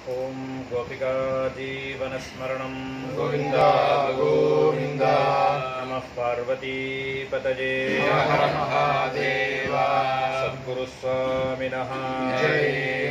ॐ गोपिका जीवनस्मरणं गोविन्द गोविन्द नमः पार्वतीपतये हर हर महादेव सद्गुरुस्वामिनः जय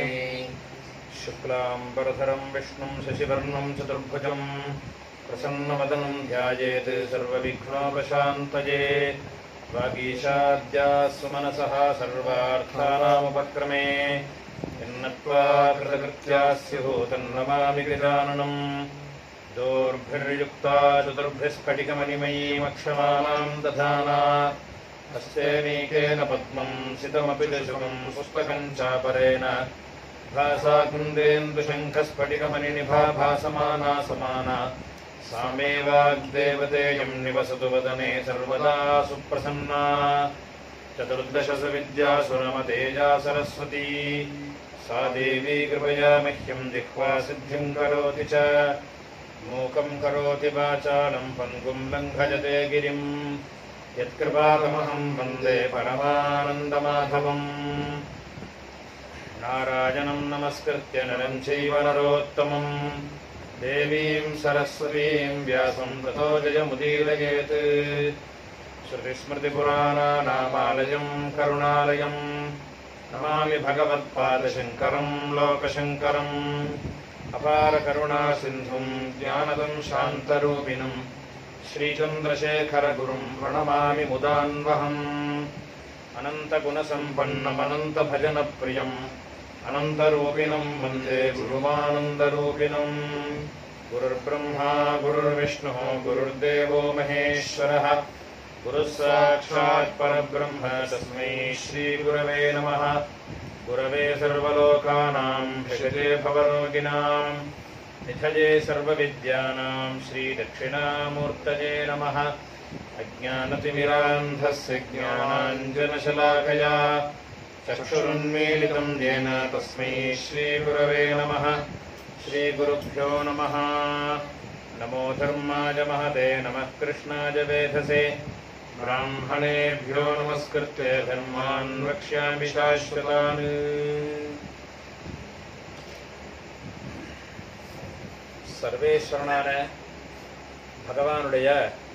शुक्लाम्बरधरं विष्णुं शशिवर्णं चतुर्भुजं प्रसन्नवदनं ध्यायेत् सर्वविघ्नोपशान्तये वागीशाद्याः सुमनसः सर्वार्थानामुपक्रमे यन्नत्वा कृतकृत्याः स्युः तन्नमामि गजाननम् दोर्भिर्युक्ता चतुर्भिस्फटिकमणिमयीमक्षमाणां दधाना हस्तेनीकेन पद्मं सितमपि दशुकं पुस्तकं चापरेण भासा कुन्देन्दुशङ्खस्फटिकमणिनिभा भासमाना समाना सा मे वाग्देवतेयं निवसतु वदने सर्वदा सुप्रसन्ना चतुर्दशसु विद्यासुरमतेजा सरस्वती सा देवी कृपया मह्यं जिह्वा सिद्धिं करोति च मूकं करोति वाचालं पङ्गुं लङ्घयते गिरिं यत्कृपातमहं वन्दे परमानन्दमाधवम् नारायणं नमस्कृत्य नरं चैव नरोत्तमं देवीं सरस्वतीं व्यासं ततो जयमुदीरयेत् श्रुतिस्मृतिपुराणानामालयं करुणालयं नमामि भगवत्पादशङ्करं लोकशङ्करम् अपारकरुणासिन्धुं ज्ञानदं शान्तरूपिणं श्रीचन्द्रशेखरगुरुं प्रणमामि मुदान्वहम् अनन्तगुणसम्पन्नमनन्तभजनप्रियम् अनन्तरूपिणं वन्दे गुरुमानन्दरूपिणम् गुरुर्ब्रह्मा गुरुर्विष्णुः गुरुर्देवो महेश्वरः गुरुः साक्षात् परब्रह्म तस्मै श्रीगुरवे नमः गुरवे सर्वलोकानां भिषजे भवरोगिणां निधये सर्वविद्यानां श्रीदक्षिणामूर्तये नमः अज्ञानतिमिरान्धस्य ज्ञानाञ्जनशलाकया चक्षुरुन्मीलितं येन तस्मै श्रीगुरवे नमः श्रीगुरुभ्यो नमः नमो धर्माय महते नमः कृष्णाय वेधसे ब्राह्मणेभ्यो नमस्कृत्य धर्मान् वक्ष्यामि शाश्वतान् சர்வேஸ்வரனான பகவானுடைய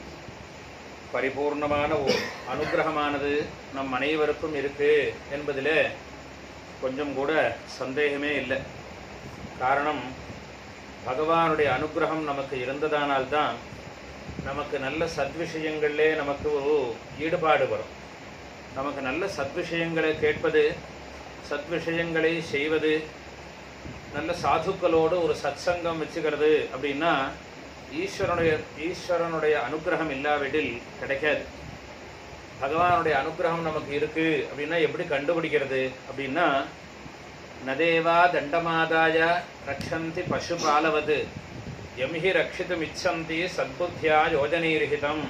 பரிபூர்ணமான ஒரு அனுகிரகமானது நம் அனைவருக்கும் இருக்கு என்பதில் கொஞ்சம் கூட சந்தேகமே இல்லை காரணம் பகவானுடைய அனுகிரகம் நமக்கு இருந்ததானால்தான் நமக்கு நல்ல சத்விஷயங்களிலே நமக்கு ஒரு ஈடுபாடு வரும் நமக்கு நல்ல சத்விஷயங்களை கேட்பது சத்விஷயங்களை செய்வது நல்ல சாதுக்களோடு ஒரு சத்சங்கம் வச்சுக்கிறது அப்படின்னா ஈஸ்வரனுடைய ஈஸ்வரனுடைய அனுகிரகம் இல்லாவிடில் கிடைக்காது பகவானுடைய அனுகிரகம் நமக்கு இருக்கு அப்படின்னா எப்படி கண்டுபிடிக்கிறது அப்படின்னா நதேவா தண்டமாதாய ரக்ஷந்தி பசுபாலவது எம்ஹி ரட்சித்தும் இச்சந்தி சத்புத்தியா யோஜனீர்ஹிதம்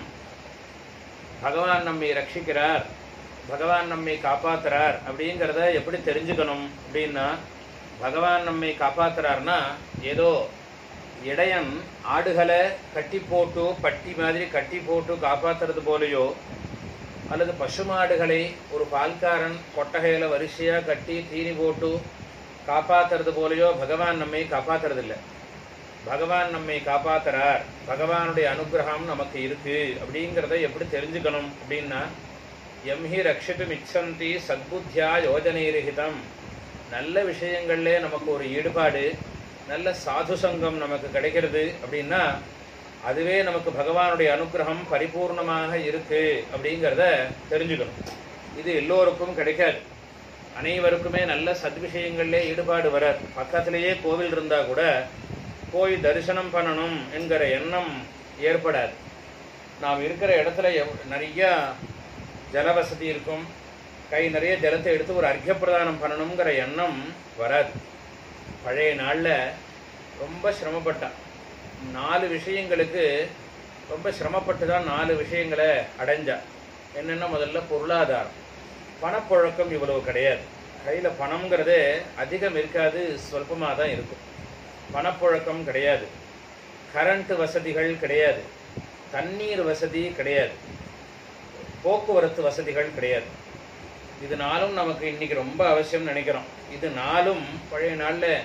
பகவான் நம்மை ரட்சிக்கிறார் பகவான் நம்மை காப்பாத்துறார் அப்படிங்கிறத எப்படி தெரிஞ்சுக்கணும் அப்படின்னா பகவான் நம்மை காப்பாத்துறார்னா ஏதோ இடையன் ஆடுகளை கட்டி போட்டு பட்டி மாதிரி கட்டி போட்டு காப்பாத்துறது போலையோ அல்லது பசுமாடுகளை ஒரு பால்காரன் கொட்டகையில் வரிசையாக கட்டி தீனி போட்டு காப்பாத்துறது போலையோ பகவான் நம்மை காப்பாத்துறதில்ல பகவான் நம்மை காப்பாத்துறார் பகவானுடைய அனுகிரகம் நமக்கு இருக்கு அப்படிங்கிறத எப்படி தெரிஞ்சுக்கணும் அப்படின்னா எம்ஹி ரட்சித்தும் இச்சந்தி சத்புத்தியா யோஜனைரகிதம் நல்ல விஷயங்கள்ல நமக்கு ஒரு ஈடுபாடு நல்ல சாது சங்கம் நமக்கு கிடைக்கிறது அப்படின்னா அதுவே நமக்கு பகவானுடைய அனுகிரகம் பரிபூர்ணமாக இருக்கு அப்படிங்கிறத தெரிஞ்சுக்கணும் இது எல்லோருக்கும் கிடைக்காது அனைவருக்குமே நல்ல சத்விஷயங்கள்லே ஈடுபாடு வராது பக்கத்திலேயே கோவில் இருந்தா கூட போய் தரிசனம் பண்ணணும் என்கிற எண்ணம் ஏற்படாது நாம் இருக்கிற இடத்துல எவ்- நிறைய ஜல வசதி இருக்கும் கை நிறைய ஜலத்தை எடுத்து ஒரு அர்க்கிய பிரதானம் பண்ணணுங்கிற எண்ணம் வராது பழைய நாளில் ரொம்ப சிரமப்பட்டான் நாலு விஷயங்களுக்கு ரொம்ப சிரமப்பட்டு தான் நாலு விஷயங்களை அடைஞ்சா என்னென்ன முதல்ல பொருளாதாரம் பணப்புழக்கம் இவ்வளவு கிடையாது கையில் பணம்ங்கிறது அதிகம் இருக்காது சொல்பமாக தான் இருக்கும் பணப்புழக்கம் கிடையாது கரண்ட் வசதிகள் கிடையாது தண்ணீர் வசதி கிடையாது போக்குவரத்து வசதிகள் கிடையாது இது நாளும் நமக்கு இன்னைக்கு ரொம்ப அவசியம் நினைக்கிறோம் இது நாளும் பழைய நாளில்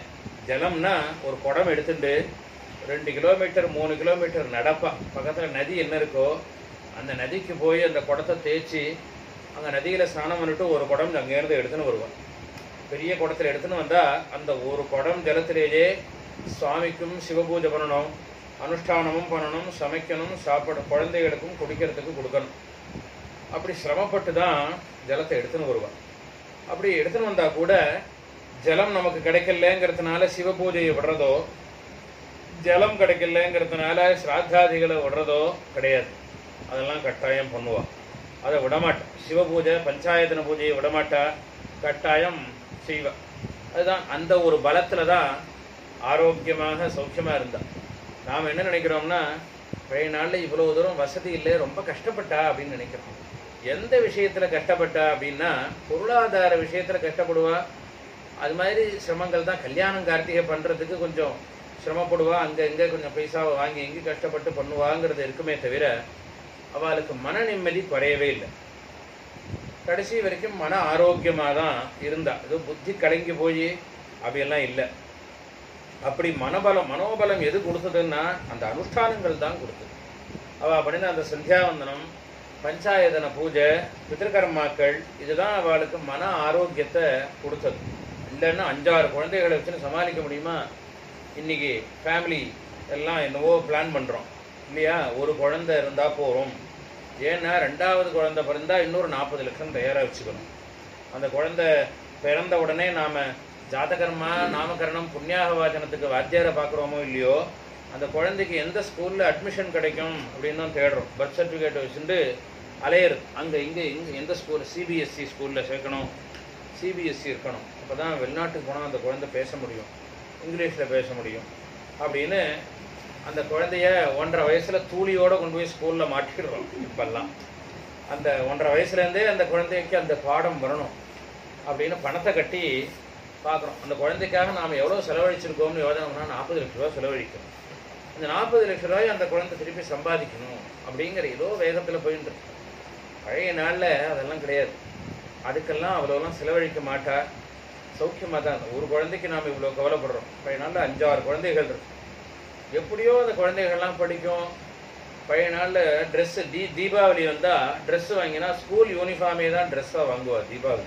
ஜலம்னா ஒரு குடம் எடுத்துட்டு ரெண்டு கிலோமீட்டர் மூணு கிலோமீட்டர் நடப்பா பக்கத்தில் நதி என்ன இருக்கோ அந்த நதிக்கு போய் அந்த குடத்தை தேய்ச்சி அங்கே நதியில் ஸ்நானம் பண்ணிட்டு ஒரு குடம் அங்கேருந்து எடுத்துன்னு வருவான் பெரிய குடத்தில் எடுத்துன்னு வந்தால் அந்த ஒரு குடம் ஜலத்திலேயே சுவாமிக்கும் சிவபூஜை பண்ணணும் அனுஷ்டானமும் பண்ணணும் சமைக்கணும் சாப்பிட குழந்தைகளுக்கும் குடிக்கிறதுக்கு கொடுக்கணும் அப்படி சிரமப்பட்டு தான் ஜலத்தை எடுத்துன்னு வருவான் அப்படி எடுத்துன்னு வந்தா கூட ஜலம் நமக்கு கிடைக்கலங்கிறதுனால சிவபூஜையை விடுறதோ ஜலம் கிடைக்கலங்கிறதுனால ஸ்ராத்தாதிகளை விடுறதோ கிடையாது அதெல்லாம் கட்டாயம் பண்ணுவா அதை விடமாட்டா சிவபூஜை பஞ்சாயத்தன பூஜையை விடமாட்டா கட்டாயம் செய்வா அதுதான் அந்த ஒரு பலத்துல தான் ஆரோக்கியமாக சௌக்கியமா இருந்தா நாம் என்ன நினைக்கிறோம்னா பழைய நாளில் இவ்வளவு தூரம் வசதி இல்லை ரொம்ப கஷ்டப்பட்டா அப்படின்னு நினைக்கிறோம் எந்த விஷயத்துல கஷ்டப்பட்டா அப்படின்னா பொருளாதார விஷயத்துல கஷ்டப்படுவா அது மாதிரி சிரமங்கள் தான் கல்யாணம் கார்த்திகை பண்றதுக்கு கொஞ்சம் சிரமப்படுவா அங்க இங்க கொஞ்சம் பைசாவை வாங்கி எங்கி கஷ்டப்பட்டு பண்ணுவாங்கிறது இருக்குமே தவிர அவளுக்கு மன நிம்மதி குறையவே இல்லை கடைசி வரைக்கும் மன ஆரோக்கியமா தான் இருந்தா அது புத்தி கலங்கி போய் அப்படியெல்லாம் இல்லை அப்படி மனபலம் மனோபலம் எது கொடுத்ததுன்னா அந்த அனுஷ்டானங்கள் தான் கொடுத்தது அவ பண்ணின அந்த சந்தியாவந்தனம் பஞ்சாயதன பூஜை பித்திருக்கர்மாக்கள் இதுதான் அவளுக்கு மன ஆரோக்கியத்தை கொடுத்தது இல்லைன்னா அஞ்சாறு குழந்தைகளை வச்சுன்னு சமாளிக்க முடியுமா இன்னைக்கு ஃபேமிலி எல்லாம் என்னவோ பிளான் பண்றோம் இல்லையா ஒரு குழந்தை இருந்தா போறோம் ஏன்னா ரெண்டாவது குழந்தை பிறந்தா இன்னொரு நாற்பது லட்சம் தயாரா வச்சுக்கணும் அந்த குழந்தை பிறந்த உடனே நாம ஜாதகர்மா நாமகரணம் புண்ணியாக வாச்சனத்துக்கு வாத்தியாரை பார்க்குறோமோ இல்லையோ அந்த குழந்தைக்கு எந்த ஸ்கூல்ல அட்மிஷன் கிடைக்கும் அப்படின்னு தான் தேடுறோம் பர்த் சர்டிஃபிகேட் வச்சுட்டு அலையிறது அங்க இங்க இங்க எந்த ஸ்கூல் சிபிஎஸ்சி ஸ்கூல்ல சேர்க்கணும் சிபிஎஸ்சி இருக்கணும் அப்பதான் வெளிநாட்டுக்கு போனால் அந்த குழந்தை பேச முடியும் இங்கிலீஷ்ல பேச முடியும் அப்படின்னு அந்த குழந்தைய ஒன்றரை வயசுல தூளியோட கொண்டு போய் ஸ்கூல்ல மாட்டிடுறோம் இப்பெல்லாம் அந்த ஒன்றரை வயசுல இருந்தே அந்த குழந்தைக்கு அந்த பாடம் வரணும் அப்படின்னு பணத்தை கட்டி பார்க்குறோம் அந்த குழந்தைக்காக நாம் எவ்வளோ செலவழிச்சிருக்கோம்னு யோஜனை பண்ணால் நாற்பது லட்ச ரூபா செலவழிக்கணும் இந்த நாற்பது லட்ச ரூபாய் அந்த குழந்தை திருப்பி சம்பாதிக்கணும் அப்படிங்கிற ஏதோ வேகத்தில் போயிட்டு இருக்கு பழைய நாளில் அதெல்லாம் கிடையாது அதுக்கெல்லாம் அவ்வளோலாம் செலவழிக்க மாட்டா சௌக்கியமாக தான் இருக்கும். ஒரு குழந்தைக்கு நாம் இவ்வளோ கவலைப்படுறோம் பழைய நாளில் அஞ்சாறு குழந்தைகள் இருக்கு எப்படியோ அந்த குழந்தைகள்லாம் படிக்கும் பழைய நாளில் ட்ரெஸ்ஸு தீ தீபாவளி வந்தால் ட்ரெஸ் வாங்கினா ஸ்கூல் யூனிஃபார்மே தான் ட்ரெஸ்ஸாக வாங்குவா தீபாவளி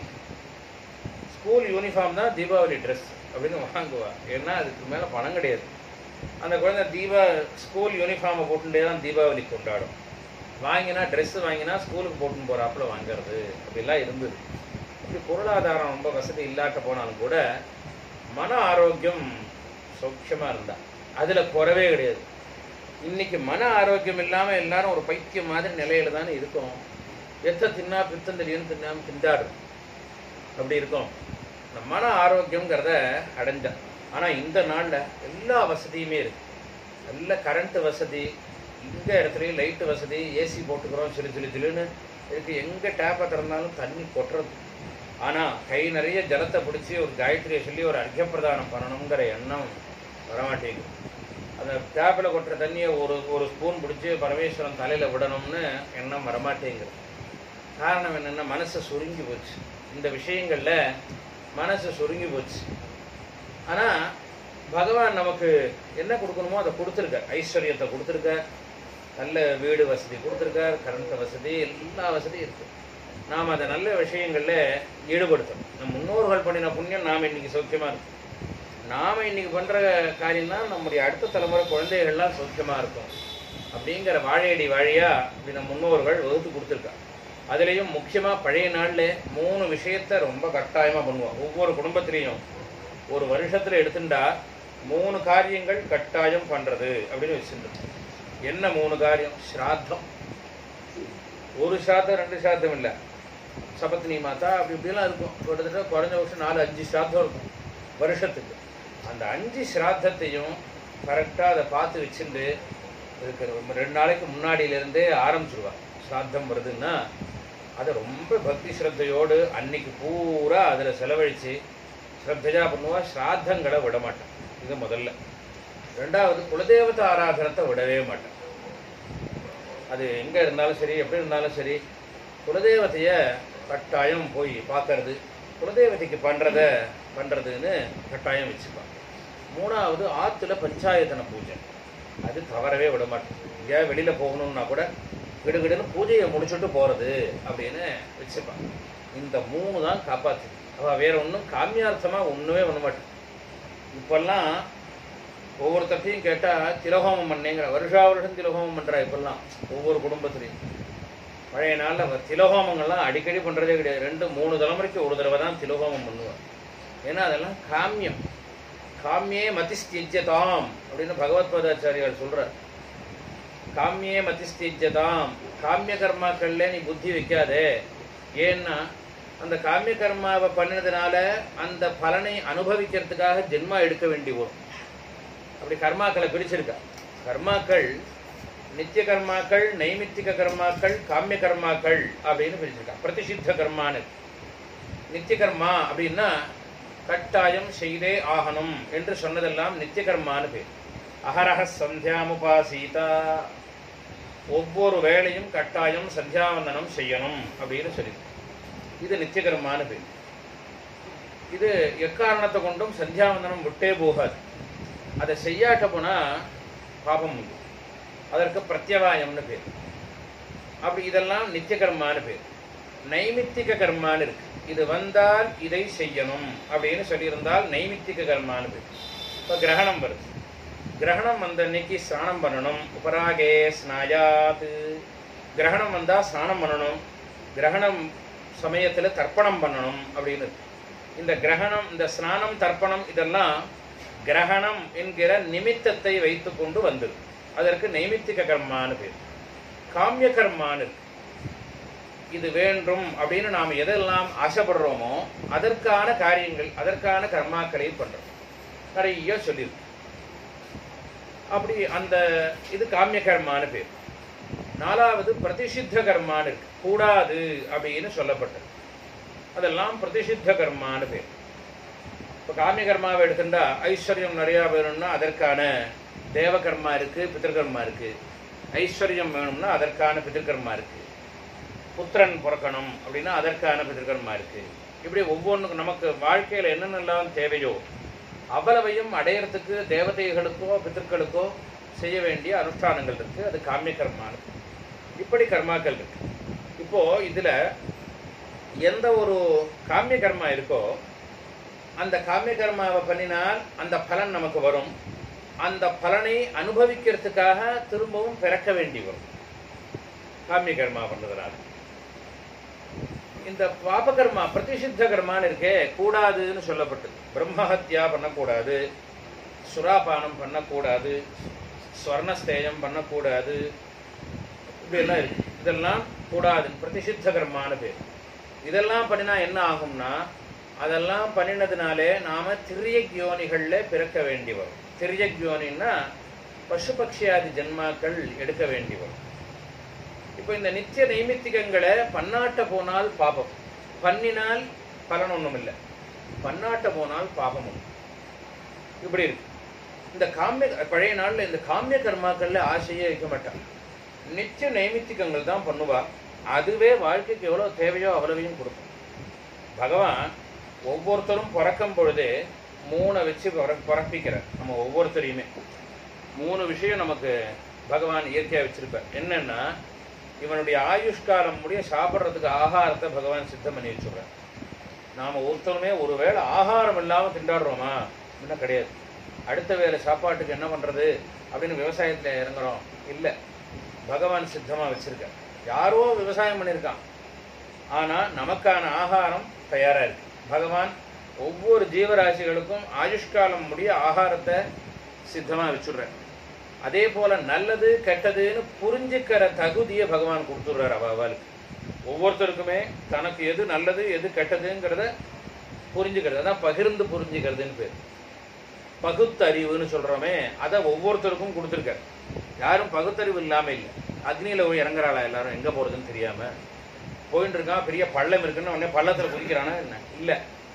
ஸ்கூல் யூனிஃபார்ம் தான் தீபாவளி ட்ரெஸ் அப்படின்னு வாங்குவா ஏன்னா அதுக்கு மேலே பணம் கிடையாது அந்த குழந்தை தீபா ஸ்கூல் யூனிஃபார்மை போட்டுட்டே தான் தீபாவளி கொண்டாடும் வாங்கினா ட்ரெஸ் வாங்கினா ஸ்கூலுக்கு போட்டுன்னு போகிறாப்புல வாங்குறது அப்படிலாம் இருந்தது இப்படி பொருளாதாரம் ரொம்ப வசதி இல்லாட்ட போனாலும் கூட மன ஆரோக்கியம் சௌக்கியமாக இருந்தா அதில் குறவே கிடையாது இன்னைக்கு மன ஆரோக்கியம் இல்லாமல் எல்லாரும் ஒரு பைத்தியம் மாதிரி நிலையில தானே இருக்கோம் எத்த தின்னா பித்தம் தெரியும் தின்னாம திண்டாடுறோம் அப்படி இருக்கும் இந்த மன ஆரோக்கியங்கிறத அடைஞ்சா ஆனா இந்த நாள்ல எல்லா வசதியுமே இருக்கு நல்ல கரண்ட் வசதி இந்த இடத்துலயும் லைட் வசதி ஏசி போட்டுக்கிறோம் சிலு சிலு சிலுன்னு இருக்கு எங்க டேப்பை திறந்தாலும் தண்ணி கொட்டுறது ஆனா கை நிறைய ஜலத்தை பிடிச்சி ஒரு காயத்ரியை சொல்லி ஒரு அர்க்கியப்பிரதானம் பண்ணணுங்கிற எண்ணம் வரமாட்டேங்குது அந்த டேப்பில் கொட்டுற தண்ணியை ஒரு ஒரு ஸ்பூன் பிடிச்சி பரமேஸ்வரன் தலையில விடணும்னு எண்ணம் வரமாட்டேங்குது காரணம் என்னன்னா மனசு சுருங்கி போச்சு இந்த விஷயங்கள்ல மனசு சுருங்கி போச்சு ஆனா பகவான் நமக்கு என்ன கொடுக்கணுமோ அதை கொடுத்துருக்கார் ஐஸ்வர்யத்தை கொடுத்துருக்கார் நல்ல வீடு வசதி கொடுத்துருக்கார் கரண்ட் வசதி எல்லா வசதியும் இருக்கு நாம் அதை நல்ல விஷயங்கள்ல ஈடுபடுத்தணும் நம் முன்னோர்கள் பண்ணின புண்ணியம் நாம் இன்னைக்கு சௌக்கியமா இருக்கும் நாம இன்னைக்கு பண்ற காரியம் தான் நம்முடைய அடுத்த தலைமுறை குழந்தைகள்லாம் சௌக்கியமா இருக்கும் அப்படிங்கிற வாழையடி வாழையா இப்படி நம் முன்னோர்கள் வகுத்து கொடுத்துருக்கா அதுலேயும் முக்கியமா பழைய நாள்ல மூணு விஷயத்த ரொம்ப கட்டாயமா பண்ணுவோம் ஒவ்வொரு குடும்பத்திலையும் ஒரு வருஷத்துல எடுத்துட்டா மூணு காரியங்கள் கட்டாயம் பண்றது அப்படின்னு வச்சிருந்தோம் என்ன மூணு காரியம் ஸ்ராத்தம் ஒரு சாத்தம் ரெண்டு சாத்தம் இல்லை சபத்னி மாதா அப்படி இப்படிலாம் இருக்கும் கிட்டத்தட்ட குறைஞ்ச வருஷம் நாலு அஞ்சு ஸ்ராத்தம் இருக்கும் வருஷத்துக்கு அந்த அஞ்சு ஸ்ராத்தத்தையும் கரெக்டாக அதை பார்த்து வச்சுட்டு இருக்கிற ரெண்டு நாளைக்கு முன்னாடியிலேருந்தே ஆரம்பிச்சிருவா ஸ்ராத்தம் வருதுன்னா அதை ரொம்ப பக்தி ஸ்ரத்தையோடு அன்னைக்கு பூரா அதில் செலவழித்து ஸ்ரத்தையா பண்ணுவா ஸ்ராத்தங்களை விட மாட்டான் இது முதல்ல ரெண்டாவது குலதேவத ஆராதனத்தை விடவே மாட்டான் அது எங்கே இருந்தாலும் சரி எப்படி இருந்தாலும் சரி குலதேவதைய கட்டாயம் போய் பார்க்கறது குலதேவதைக்கு பண்ணுறத பண்ணுறதுன்னு கட்டாயம் வச்சுப்பான் மூணாவது ஆத்துல பஞ்சாயத்தன பூஜை அது தவறவே விட மாட்டேன் எங்கேயா வெளியில போகணும்னா கூட கிடுகிடுன்னு பூஜையை முடிச்சுட்டு போறது அப்படின்னு வச்சுப்பான் இந்த மூணு தான் காப்பாத்து அவ வேற ஒன்றும் காமியார்த்தமா ஒண்ணுமே பண்ண மாட்டேன் இப்பெல்லாம் ஒவ்வொருத்தத்தையும் கேட்டா திலகோமம் பண்ணேங்கிற வருஷா வருஷம் திலகோமம் பண்றா இப்பெல்லாம் ஒவ்வொரு குடும்பத்திலையும் பழைய நாள்ல அவ திலகோமங்கள்லாம் அடிக்கடி பண்றதே கிடையாது ரெண்டு மூணு தலைமுறைக்கு ஒரு தடவை தான் திலகோமம் பண்ணுவார் ஏன்னா அதெல்லாம் காமியம் காமியே மதிஸ்திஜ்யதாம் அப்படின்னு பகவத்பாதாச்சாரியார் சொல்றார் காமியே மதிஸ்திஜ்யதாம் காமிய கர்மாக்கள்ல நீ புத்தி வைக்காதே ஏன்னா அந்த காமிய கர்மாவை பண்ணினதுனால அந்த பலனை அனுபவிக்கிறதுக்காக ஜென்மா எடுக்க வேண்டி வரும் அப்படி கர்மாக்களை பிரிச்சிருக்கா கர்மாக்கள் நித்திய கர்மாக்கள் நைமித்திக கர்மாக்கள் காமிய கர்மாக்கள் அப்படின்னு பிரிச்சிருக்கா பிரதிஷித்த கர்மான்னு நித்திய கர்மா அப்படின்னா கட்டாயம் செய்தே ஆகணும் என்று சொன்னதெல்லாம் நித்திய கர்மான்னு பேர் அகரஹ சந்தியாமுபாசீதா ஒவ்வொரு வேளையும் கட்டாயம் சந்தியாவந்தனம் செய்யணும் அப்படின்னு சொல்லி இது நித்திய கர்மான்னு பேர் இது எக்காரணத்தை கொண்டும் சந்தியாவந்தனம் விட்டே போகாது அதை செய்யாட்ட போனா பாபம் உண்டு அதற்கு பிரத்யவாயம்னு பேர் அப்படி இதெல்லாம் நித்திய கர்மான்னு பேர் நைமித்திக கர்மான்னு இருக்கு இது வந்தால் இதை செய்யணும் அப்படின்னு சொல்லியிருந்தால் நைமித்திக கர்மான்னு பேர் இப்போ கிரகணம் வருது கிரகணம் வந்த அன்னைக்கு ஸ்நானம் பண்ணணும் உபராகே ஸ்நாயாத் கிரகணம் வந்தா ஸ்நானம் பண்ணணும் கிரகணம் சமயத்துல தர்ப்பணம் பண்ணணும் அப்படின்னு இருக்கு. இந்த கிரகணம் இந்த ஸ்நானம் தர்ப்பணம் இதெல்லாம் கிரகணம் என்கிற நிமித்தத்தை வைத்துக்கொண்டு வந்தது அதற்கு நைமித்திக கர்மான்னு பேர் காமிய கர்மான்னு இருக்கு இது வேண்டும் அப்படின்னு நாம் எதெல்லாம் ஆசைப்படுறோமோ அதற்கான காரியங்கள் அதற்கான கர்மாக்களை பண்றோம் நிறைய சொல்லியிருக்கு அப்படி அந்த இது காமிய கர்மான்னு பேர் நாலாவது பிரதிஷித்த கர்மான்னு இருக்கு கூடாது அப்படின்னு சொல்லப்பட்டது அதெல்லாம் பிரதிஷித்த கர்மான்னு பேர் இப்போ காமிய கர்மாவை எடுத்துட்டா ஐஸ்வர்யம் நிறையா வேணும்னா அதற்கான தேவகர்மா இருக்கு பித்திருக்கர்மா இருக்கு ஐஸ்வர்யம் வேணும்னா அதற்கான பித்திருக்கர்மா இருக்கு புத்திரன் பிறக்கணும் அப்படின்னா அதற்கான பித்திருக்கர்மா இருக்கு இப்படி ஒவ்வொன்றுக்கும் நமக்கு வாழ்க்கையில் என்னென்னலாம் தேவையோ அவ்வளவையும் அடையறதுக்கு தேவதைகளுக்கோ பித்திருக்களுக்கோ செய்ய வேண்டிய அனுஷ்டானங்கள் இருக்கு அது காமிய கர்மானு இப்படி கர்மாக்கள் இருக்கு இப்போ இதுல எந்த ஒரு காமிய கர்மா இருக்கோ அந்த காமிய கர்மாவை பண்ணினால் அந்த பலன் நமக்கு வரும் அந்த பலனை அனுபவிக்கிறதுக்காக திரும்பவும் பிறக்க வேண்டி வரும் காமிய கர்மா பண்றதுனால இந்த பாபகர்மா பிரதிஷித்த கர்மான்னு இருக்கே கூடாதுன்னு சொல்லப்பட்டது பிரம்மஹத்யா பண்ணக்கூடாது சுராபானம் பண்ணக்கூடாது ஸ்வர்ணஸ்தேயம் பண்ணக்கூடாது இப்படியெல்லாம் இருக்கு இதெல்லாம் கூடாது பிரதிஷித்த கர்மான்னு பேர் இதெல்லாம் பண்ணினா என்ன ஆகும்னா அதெல்லாம் பண்ணினதுனாலே நாம திரியக் யோனிகள்ல பிறக்க வேண்டி வரும் திரியக் யோனின்னா பசு பக்ஷியாதி ஜென்மாக்கள் எடுக்க வேண்டி வரும் இப்போ இந்த நித்திய நைமித்திகங்களை பன்னாட்ட போனால் பாபம் பண்ணினால் பலன் ஒண்ணும் இல்லை பன்னாட்ட போனால் பாபம் உண்டு இப்படி இருக்கு இந்த காமிய பழைய நாள்ல இந்த காமிய கர்மாக்கள்ல ஆசையே வைக்க மாட்டாங்க நித்திய நைமித்திகங்கள் தான் பண்ணுவா அதுவே வாழ்க்கைக்கு எவ்வளவு தேவையோ அவ்வளவையும் கொடுக்கும் பகவான் ஒவ்வொருத்தரும் பிறக்கும் பொழுதே மூணை வச்சு பிற- பிறப்பிக்கிறார் நம்ம ஒவ்வொருத்தரையுமே மூணு விஷயம் நமக்கு பகவான் இயற்கையா வச்சிருப்பார் என்னன்னா இவனுடைய ஆயுஷ்காலம் முடிய சாப்பிட்றதுக்கு ஆகாரத்தை பகவான் சித்தம் பண்ணி வச்சுடுறார் நாம ஒருத்தருமே ஒருவேளை ஆகாரம் இல்லாம திண்டாடுறோமா அப்படின்னா கிடையாது அடுத்த வேளை சாப்பாட்டுக்கு என்ன பண்றது அப்படின்னு விவசாயத்துல இறங்குறோம் இல்ல பகவான் சித்தமா வச்சிருக்கார் யாரோ விவசாயம் பண்ணியிருக்கான் ஆனா நமக்கான ஆகாரம் தயாரா இருக்கு பகவான் ஒவ்வொரு ஜீவராசிகளுக்கும் ஆயுஷ்காலம் முடிய ஆகாரத்தை சித்தமா வச்சுடுறார் அதே போல நல்லது கெட்டதுன்னு புரிஞ்சுக்கிற தகுதியை பகவான் கொடுத்துடுறார் அவ அவளுக்கு ஒவ்வொருத்தருக்குமே தனக்கு எது நல்லது எது கெட்டதுங்கிறத புரிஞ்சுக்கிறது அதான் பகிர்ந்து புரிஞ்சுக்கிறதுன்னு பேர் பகுத்தறிவுன்னு சொல்றோமே அதை ஒவ்வொருத்தருக்கும் கொடுத்துருக்காரு யாரும் பகுத்தறிவு இல்லாம இல்லை அக்னியில போய் இறங்குறாளா எல்லாரும் எங்க போறதுன்னு தெரியாம போயிட்டு இருக்கான் பெரிய பள்ளம் இருக்குன்னு உடனே பள்ளத்துல குதிக்கிறானா என்ன இல்ல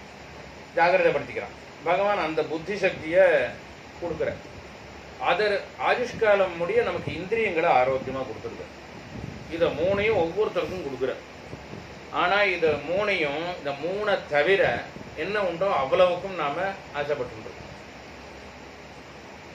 ஜாகிரதைப்படுத்திக்கிறான் பகவான் அந்த புத்தி சக்தியை கொடுக்குறார் அதர் ஆயுஷ்காலம் முடிய நமக்கு இந்திரியங்களை ஆரோக்கியமா கொடுத்துருக்கார் இதை மூணையும் ஒவ்வொருத்தருக்கும் கொடுக்குறார் ஆனா இத மூணையும் இந்த மூணை தவிர என்ன உண்டோ அவ்வளவுக்கும் நாம ஆசைப்பட்டுருக்கோம்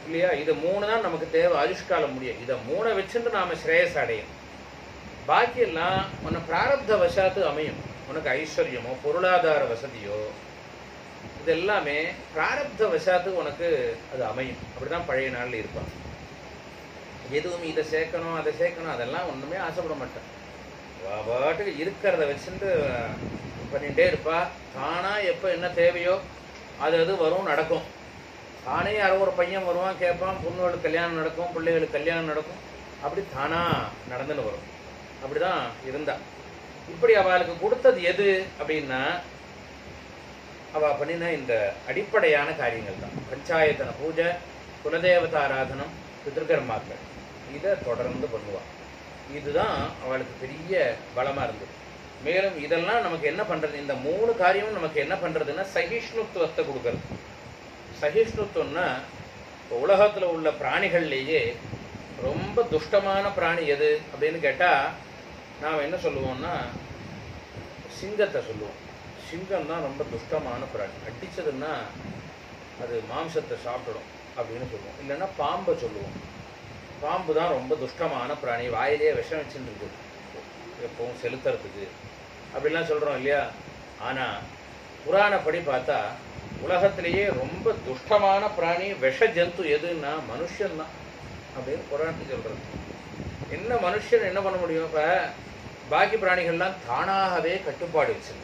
இல்லையா இது மூணு தான் நமக்கு தேவை ஆயுஷ்காலம் முடியும் இதை மூணை வச்சுட்டு நாம ஸ்ரேயஸ் அடையும் பாக்கி எல்லாம் உன்னை பிராரப்த வசாத்து அமையும் உனக்கு ஐஸ்வர்யமோ பொருளாதார வசதியோ இது எல்லாமே பிராரப்த வசாத்து உனக்கு அது அமையும் அப்படிதான் பழைய நாள்ல இருப்பான் எதுவும் இதை சேர்க்கணும் அதை சேர்க்கணும் அதெல்லாம் ஒண்ணுமே ஆசைப்பட மாட்டேன் அவ பாட்டுக்கு இருக்கிறத வச்சுட்டு பண்ணிட்டே இருப்பா தானா எப்போ என்ன தேவையோ அது அது வரும் நடக்கும் தானே யாரோ ஒரு பையன் வருவான் கேட்பான் பொண்ணுகளுக்கு கல்யாணம் நடக்கும் பிள்ளைகளுக்கு கல்யாணம் நடக்கும் அப்படி தானா நடந்துன்னு வரும் அப்படிதான் இருந்தா இப்படி அவளுக்கு கொடுத்தது எது அப்படின்னா அவ பண்ணின இந்த அடிப்படையான காரியங்கள் தான் பஞ்சாயத்தன பூஜை குலதேவதாராதனம் பிதிருக்கர்மாக்கள் இதை தொடர்ந்து பண்ணுவா இதுதான் அவளுக்கு பெரிய பலமா இருந்தது மேலும் இதெல்லாம் நமக்கு என்ன பண்றது இந்த மூணு காரியமும் நமக்கு என்ன பண்றதுன்னா சகிஷ்ணுத்துவத்தை கொடுக்கறது சகிஷ்ணுத்துவம்னா இப்போ உலகத்துல உள்ள பிராணிகள்லேயே ரொம்ப துஷ்டமான பிராணி எது அப்படின்னு கேட்டா நாம் என்ன சொல்லுவோம்னா சிங்கத்தை சொல்லுவோம் சிங்கம் தான் ரொம்ப துஷ்டமான பிராணி அடிச்சதுன்னா அது மாம்சத்தை சாப்பிடும் அப்படின்னு சொல்லுவோம் இல்லைன்னா பாம்பை சொல்லுவோம் பாம்பு தான் ரொம்ப துஷ்டமான பிராணி வாயிலே விஷம் வச்சுட்டு இருக்குது எப்பவும் செலுத்துறதுக்கு அப்படிலாம் சொல்கிறோம் இல்லையா ஆனால் புராணப்படி பார்த்தா உலகத்திலேயே ரொம்ப துஷ்டமான பிராணி விஷ ஜந்து எதுன்னா மனுஷன்தான் அப்படின்னு புராணத்துக்கு சொல்கிறது என்ன மனுஷன் என்ன பண்ண முடியும் இப்போ பாக்கி பிராணிகள்லாம் தானாகவே கட்டுப்பாடு வச்சிருக்கு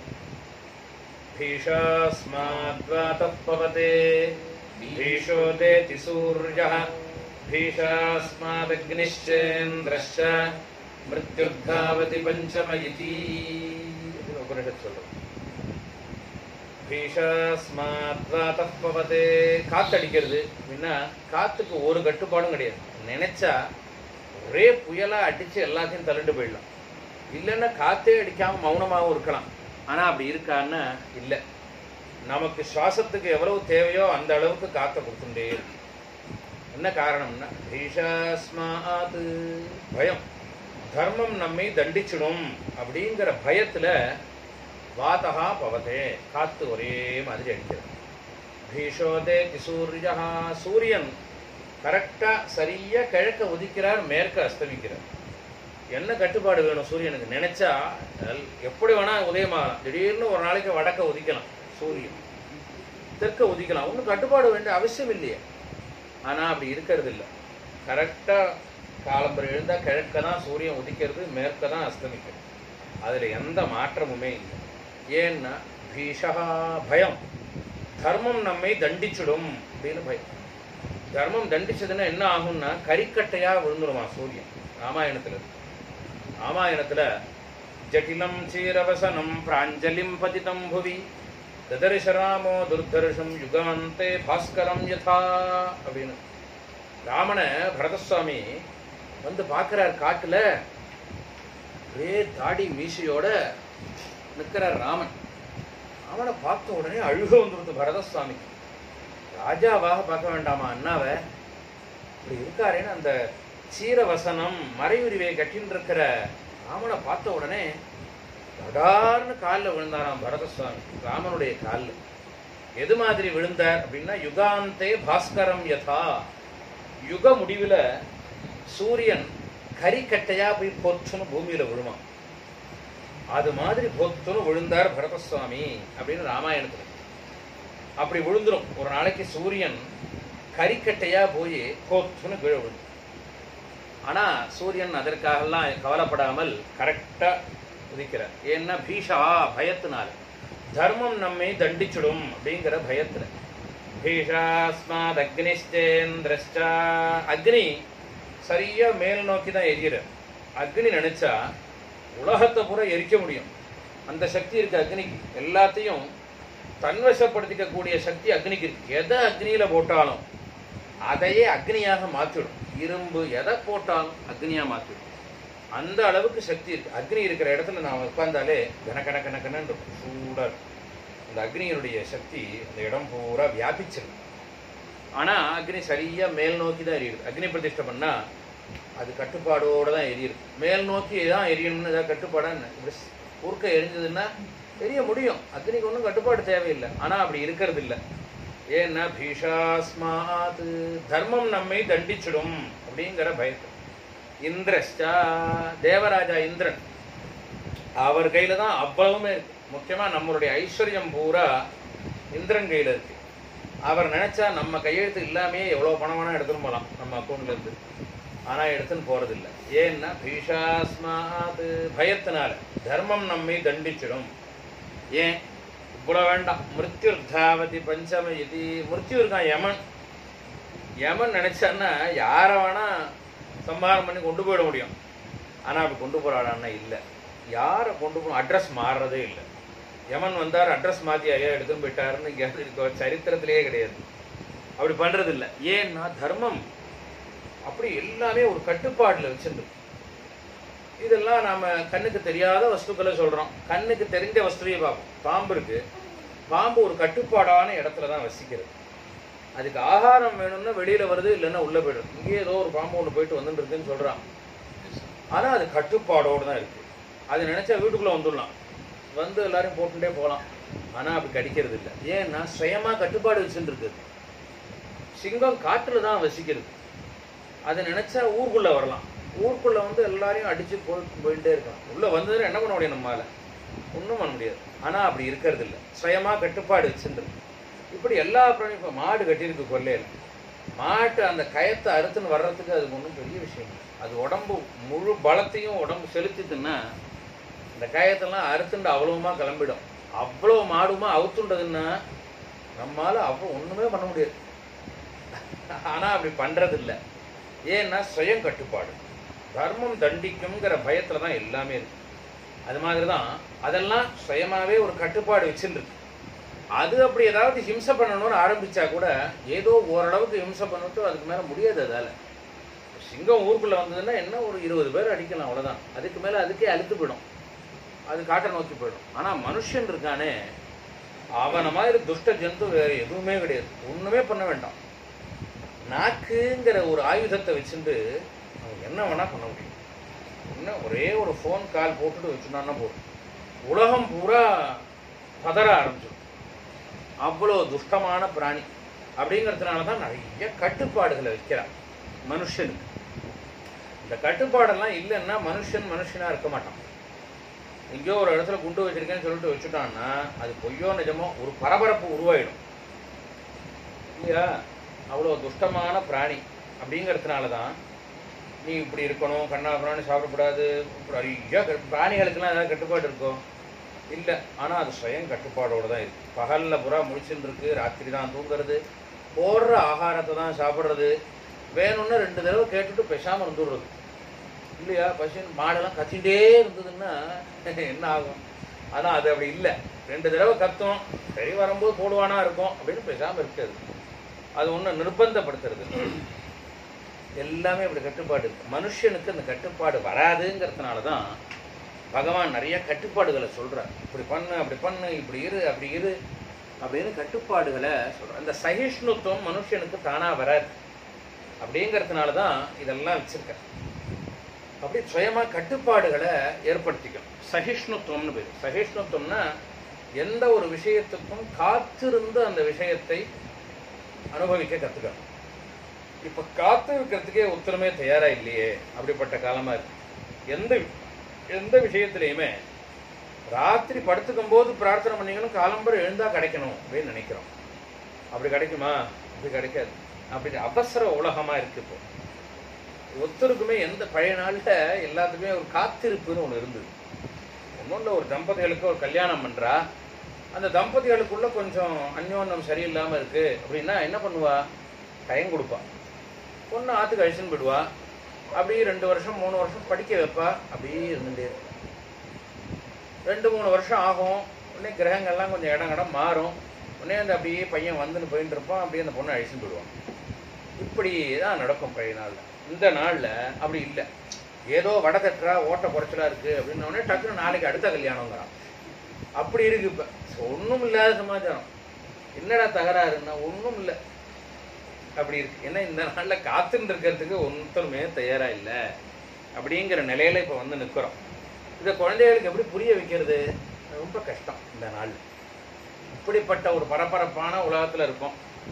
भीषास्माद्वातः पवते भीषोदेति सूर्यः भीषास्मादग्निश्चेन्द्रश्च मृत्युर्धावति पञ्चम इति இது உபனிஷத் சொல்றது பீஷாஸ்மாத்வாதः பவதே காத்தடிக்கிறது அப்படின்னா காத்துக்கு ஒரு கட்டுப்பாடும் கிடையாது நினைச்சா ஒரே புயலா அடிச்சு எல்லாத்தையும் தள்ளிட்டு போயிடலாம் இல்லைன்னா காத்தே அடிக்காம மௌனமாகவும் இருக்கலாம் ஆனா அப்படி இருக்கான்னா இல்லை நமக்கு சுவாசத்துக்கு எவ்வளவு தேவையோ அந்த அளவுக்கு காத்த கொடுத்துட்டே இருக்கு என்ன காரணம்னா பீஷாஸ்மாத் பயம் தர்மம் நம்மை தண்டிச்சிடும் அப்படிங்கிற பயத்துல வாதகா பவதே காத்து ஒரே மாதிரி அடிக்கிறது பீஷோதே சூரியா சூரியன் கரெக்டா சரியா கிழக்க உதிக்கிறார் மேற்க அஸ்தமிக்கிறார் என்ன கட்டுப்பாடு வேணும் சூரியனுக்கு நினைச்சா அல்- எப்படி வேணா உதயமாகலாம் திடீர்னு ஒரு நாளைக்கு வடக்க உதிக்கலாம் சூரியன் தெற்க உதிக்கலாம் ஒன்றும் கட்டுப்பாடு வேண்டிய அவசியம் இல்லையே ஆனா அப்படி இருக்கிறது இல்லை கரெக்டா காலம்பரம் எழுந்தா கிழக்க தான் சூரியன் உதிக்கிறது மேற்க தான் அஸ்தமிக்கிறது அதுல எந்த மாற்றமுமே இல்லை ஏன்னா பீஷா பயம் தர்மம் நம்மை தண்டிச்சிடும் அப்படின்னு பயம் தர்மம் தண்டிச்சதுன்னா என்ன ஆகும்னா கரிக்கட்டையா விழுந்துருமா சூரியன் ராமாயணத்துல இருக்கு. ராமாயணத்துல ஜட்டிலம் சீரவசனம் பிராஞ்சலிம் பதிதம் புவி ததர்ஷராமோ துர்தர்ஷம் யுகாந்தே பாஸ்கரம் யதா அப்படின்னு ராமன பரதசுவாமி வந்து பார்க்கறார் காட்டுல ஒரே தாடி மீசையோட நிற்கிறார் ராமன் அவனை பார்த்த உடனே அழுக வந்துருது பரதசுவாமி ராஜாவாக பார்க்க வேண்டாமா அண்ணாவை இப்படி இருக்காரேன்னு அந்த சீரவசனம் மறையுரிவை கட்டின்னு இருக்கிற ராமனை பார்த்த உடனே தடார்னு காலில் விழுந்தாராம் பரதசுவாமி ராமனுடைய காலில் எது மாதிரி விழுந்தார் அப்படின்னா யுகாந்தே பாஸ்கரம் யதா யுக முடிவில் சூரியன் கரிக்கட்டையா போய் பொத்துன்னு பூமியில விழுமா அது மாதிரி பொத்துன்னு விழுந்தார் பரதசுவாமி அப்படின்னு ராமாயணத்துல அப்படி விழுந்துரும் ஒரு நாளைக்கு சூரியன் கரிக்கட்டையா போய் பொத்துன்னு கீழே விழுந்து ஆனா சூரியன் அதற்காகலாம் கவலைப்படாமல் கரெக்டா உதிக்கிறார் ஏன்னா பீஷா பயத்தினால தர்மம் நம்மை தண்டிச்சிடும் அப்படிங்கிற பயத்துல பீஷாஸ்மாத் அக்னிஷ்டேந்திரஷ்டா அக்னி சரியா மேல் நோக்கி தான் எரியிற அக்னி நினைச்சா உலகத்தை பூரா எரிக்க முடியும் அந்த சக்தி இருக்கு அக்னிக்கு எல்லாத்தையும் தன்வசப்படுத்திக்க கூடிய சக்தி அக்னிக்கு இருக்கு எதை அக்னியில போட்டாலும் அதையே அக்னியாக மாற்றிடும் இரும்பு எதை போட்டாலும் அக்னியா மாற்றிடும் அந்த அளவுக்கு சக்தி இருக்கு அக்னி இருக்கிற இடத்துல நான் உட்கார்ந்தாலே கன கன கன கனன்னு இருக்கும் சூடா இருக்கும் அந்த அக்னியினுடைய சக்தி அந்த இடம் பூரா வியாபிச்சிருக்கு ஆனா அக்னி சரியா மேல் நோக்கி தான் எரியுது அக்னி பிரதிஷ்டை பண்ணா அது கட்டுப்பாடோட தான் எரியுது மேல் நோக்கி தான் எரியணும்னு ஏதாவது கட்டுப்பாடா என்ன? இப்படி குறுக்க எரிஞ்சதுன்னா எரிய முடியும் அக்னிக்கு ஒன்றும் கட்டுப்பாடு தேவையில்லை ஆனா அப்படி இருக்கிறது இல்லை ஏன்னா பீஷாஸ்மாத் தர்மம் நம்மை தண்டிச்சிடும் அப்படிங்கிற பயத்து இந்திரஷ்டா தேவராஜா இந்திரன் அவர் கையில தான் அவ்வளவுமே இருக்கு முக்கியமா நம்மளுடைய ஐஸ்வர்யம் பூரா இந்திரன் கையில இருக்கு அவர் நினைச்சா நம்ம கையெழுத்து இல்லாமே எவ்வளவு பணம் வேணா எடுத்துன்னு போகலாம் நம்ம அக்கௌண்ட்ல இருந்து ஆனா எடுத்துன்னு போறதில்லை ஏன்னா பீஷாஸ்மாத் பயத்தினால தர்மம் நம்மை தண்டிச்சிடும் ஏன் இவ்வளவு வேண்டாம் மிருத்யுர்தாவதி பஞ்சம இது மிருத்யு இருக்கான் யமன் யமன் நினைச்சான்னா யாரை வேணா சம்ஹாரம் பண்ணி கொண்டு போயிட முடியும் ஆனா அப்படி கொண்டு போறாடான்னா இல்லை யாரை கொண்டு போகணும் அட்ரஸ் மாறுறதே இல்லை யமன் வந்தார் அட்ரஸ் மாத்தி ஐயா எடுத்துன்னு போயிட்டாருன்னு இங்க இருக்க சரித்திரத்திலேயே கிடையாது அப்படி பண்றது இல்லை ஏன்னா தர்மம் அப்படி எல்லாமே ஒரு கட்டுப்பாடுல வச்சிருக்கு இதெல்லாம் நாம கண்ணுக்கு தெரியாத வஸ்துக்களை சொல்றோம் கண்ணுக்கு தெரிஞ்ச வஸ்துவையே பார்ப்போம் பாம்பு இருக்கு பாம்பு ஒரு கட்டுப்பாடான இடத்துல தான் வசிக்கிறது அதுக்கு ஆகாரம் வேணும்னா வெளியில வருது இல்லைன்னா உள்ள போயிடும் இங்கே ஏதோ ஒரு பாம்பு ஒன்று போயிட்டு வந்துட்டு இருக்குன்னு சொல்றான் ஆனா அது கட்டுப்பாடோடு தான் இருக்கு அது நினைச்சா வீட்டுக்குள்ள வந்துடலாம் வந்து எல்லாரையும் போட்டுட்டே போகலாம் ஆனா அப்படி கடிக்கிறது இல்லை ஏன்னா சுயமா கட்டுப்பாடு வச்சுட்டு இருக்குது சிங்கம் காட்டுல தான் வசிக்கிறது அது நினைச்சா ஊருக்குள்ள வரலாம் ஊருக்குள்ள வந்து எல்லாரையும் அடிச்சு போய் போயிட்டே இருக்கலாம் உள்ள வந்ததுன்னு என்ன பண்ண முடியும் நம்மால ஒன்றும் பண்ண முடியாது ஆனா அப்படி இருக்கிறது இல்லை சுயமா கட்டுப்பாடு வச்சுருக்கு இப்படி எல்லா பிராணியும் இப்போ மாடு கட்டியிருக்கு கொல்லையில் மாட்டு அந்த கயத்தை அறுத்துன்னு வர்றதுக்கு அது ஒன்றும் பெரிய விஷயம் இல்லை அது உடம்பு முழு பலத்தையும் உடம்பு செலுத்திட்டுன்னா இந்த கயத்தெல்லாம் அறுத்துண்டு அவ்வளவுமா கிளம்பிடும் அவ்வளோ மாடுமா அவுத்துண்டதுன்னா நம்மால அவ்வளோ ஒண்ணுமே பண்ண முடியாது ஆனா அப்படி பண்றது இல்ல ஏன்னா சுயம் கட்டுப்பாடு தர்மம் தண்டிக்குங்கிற பயத்துல தான் எல்லாமே இருக்கு அது மாதிரி தான் அதெல்லாம் சுயமாவே ஒரு கட்டுப்பாடு வச்சுருக்கு அது அப்படி ஏதாவது ஹிம்சை பண்ணணும்னு ஆரம்பிச்சா கூட ஏதோ ஓரளவுக்கு ஹிம்சை பண்ணிட்டு அதுக்கு மேல முடியாது அதால சிங்கம் ஊருக்குள்ள வந்ததுன்னா என்ன ஒரு இருபது பேர் அடிக்கலாம் அவ்வளவுதான் அதுக்கு மேல அதுக்கே அழுத்து போயிடும் அது காட்டை நோக்கி போயிடும் ஆனா மனுஷன் இருக்கானே அவன மாதிரி துஷ்ட ஜந்து வேற எதுவுமே கிடையாது ஒண்ணுமே பண்ண வேண்டாம் நாக்குங்கிற ஒரு ஆயுதத்தை வச்சுட்டு அவன் என்ன வேணா பண்ண முடியும் என்ன ஒரே ஒரு ஃபோன் கால் போட்டுட்டு வச்சுனான்னா போதும் உலகம் பூரா பதற ஆரம்பிச்சிடும் அவ்வளோ துஷ்டமான பிராணி அப்படிங்கிறதுனால தான் நிறைய கட்டுப்பாடுகளை வைக்கிறான் மனுஷனுக்கு இந்த கட்டுப்பாடெல்லாம் இல்லைன்னா மனுஷன் மனுஷனா இருக்க மாட்டான் எங்கேயோ ஒரு இடத்துல குண்டு வச்சிருக்கேன்னு சொல்லிட்டு வச்சுட்டான்னா அது பொய்யோ நிஜமோ ஒரு பரபரப்பு உருவாயிடும் இல்லையா அவ்வளோ துஷ்டமான பிராணி அப்படிங்கிறதுனால தான் நீ இப்படி இருக்கணும் கண்ணா பிராணி சாப்பிடக்கூடாது இப்படி நிறைய கட்டு- பிராணிகளுக்கெல்லாம் ஏதாவது கட்டுப்பாடு இருக்கும் இல்லை ஆனால் அது சுயம் கட்டுப்பாடோடு தான் இருக்கு பகலில் புறா முழிச்சுன்னு இருக்கு ராத்திரி தான் தூங்குறது போடுற ஆகாரத்தை தான் சாப்பிட்றது வேணும்னு ரெண்டு தடவை கேட்டுட்டு பேசாமல் இருந்துடுறது இல்லையா பசுன்னு மாடெல்லாம் கத்திட்டே இருந்ததுன்னா என்ன ஆகும் ஆனால் அது அப்படி இல்லை ரெண்டு தடவை கத்தும் சரி வரும்போது போடுவானா இருக்கும் அப்படின்னு பேசாமல் இருக்காது அது ஒன்றும் நிர்பந்தப்படுத்துறது இல்ல. எல்லாமே இப்படி கட்டுப்பாடு இருக்கு மனுஷனுக்கு அந்த கட்டுப்பாடு வராதுங்கிறதுனால தான் பகவான் நிறைய கட்டுப்பாடுகளை சொல்றார் இப்படி பண்ணு அப்படி பண்ணு இப்படி இரு அப்படி இரு அப்படின்னு கட்டுப்பாடுகளை சொல்றார் அந்த சகிஷ்ணுத்துவம் மனுஷனுக்கு தானா வராது அப்படிங்கிறதுனால தான் இதெல்லாம் வச்சிருக்கார் அப்படி சுயமா கட்டுப்பாடுகளை ஏற்படுத்திக்கணும் சகிஷ்ணுத்துவம்னு பேர் சகிஷ்ணுத்துவம்னா எந்த ஒரு விஷயத்துக்கும் காத்திருந்து அந்த விஷயத்தை அனுபவிக்க கத்துக்கணும் இப்ப காத்து இருக்கிறதுக்கே உத்தரமே தயாரா இல்லையே அப்படிப்பட்ட காலமா இருக்கு எந்த எந்த விஷயத்திலையுமே ராத்திரி படுத்துக்கும் போது பிரார்த்தனை பண்ணிக்கணும் காலம்பரம் எழுந்தா கிடைக்கணும் அப்படின்னு நினைக்கிறோம் அப்படி கிடைக்குமா அப்படி கிடைக்காது அப்படி அவசர உலகமா இருக்கு இப்போ ஒருத்தருக்குமே எந்த பழைய நாள்ல எல்லாத்துக்குமே ஒரு காத்திருப்புன்னு ஒண்ணு இருந்தது ஒன்றும் இல்லை ஒரு தம்பதிகளுக்கு ஒரு கல்யாணம் பண்றா அந்த தம்பதிகளுக்குள்ள கொஞ்சம் அந்யோன்யம் சரியில்லாம இருக்கு அப்படின்னா என்ன பண்ணுவா டைம் கொடுப்பா பொண்ணு ஆத்துக்கு அழிச்சுன்னு போயிடுவா அப்படியே ரெண்டு வருஷம் மூணு வருஷம் படிக்க வைப்பா அப்படியே இருந்துட்டே இருக்கும். ரெண்டு மூணு வருஷம் ஆகும் உடனே கிரகங்கள்லாம் கொஞ்சம் இடம் இடம் மாறும் உடனே அந்த அப்படியே பையன் வந்துன்னு போயிட்டு இருப்பான் அப்படியே அந்த பொண்ணை அழிச்சுன்னு போயிடுவான் இப்படி தான் நடக்கும் பழைய நாள்ல இந்த நாள்ல அப்படி இல்லை ஏதோ வடை தட்டுறா ஓட்ட குறைச்சலா இருக்கு அப்படின்ன உடனே டக்குன்னு நாளைக்கு அடுத்த கல்யாணங்கிறான் அப்படி இருக்கு இப்ப ஒண்ணும் இல்லாத சமாச்சாரம் என்னடா தகராறுன்னா ஒண்ணும் இல்லை அப்படி இருக்கு ஏன்னா இந்த நாள்ல காத்துன்னு இருக்கிறதுக்கு ஒருத்தருமே தயாரா இல்லை அப்படிங்கிற நிலையில இப்ப வந்து நிக்கிறோம் இதை குழந்தைகளுக்கு எப்படி புரிய வைக்கிறது ரொம்ப கஷ்டம் இந்த நாள் இப்படிப்பட்ட ஒரு பரபரப்பான உலகத்துல இருக்கும்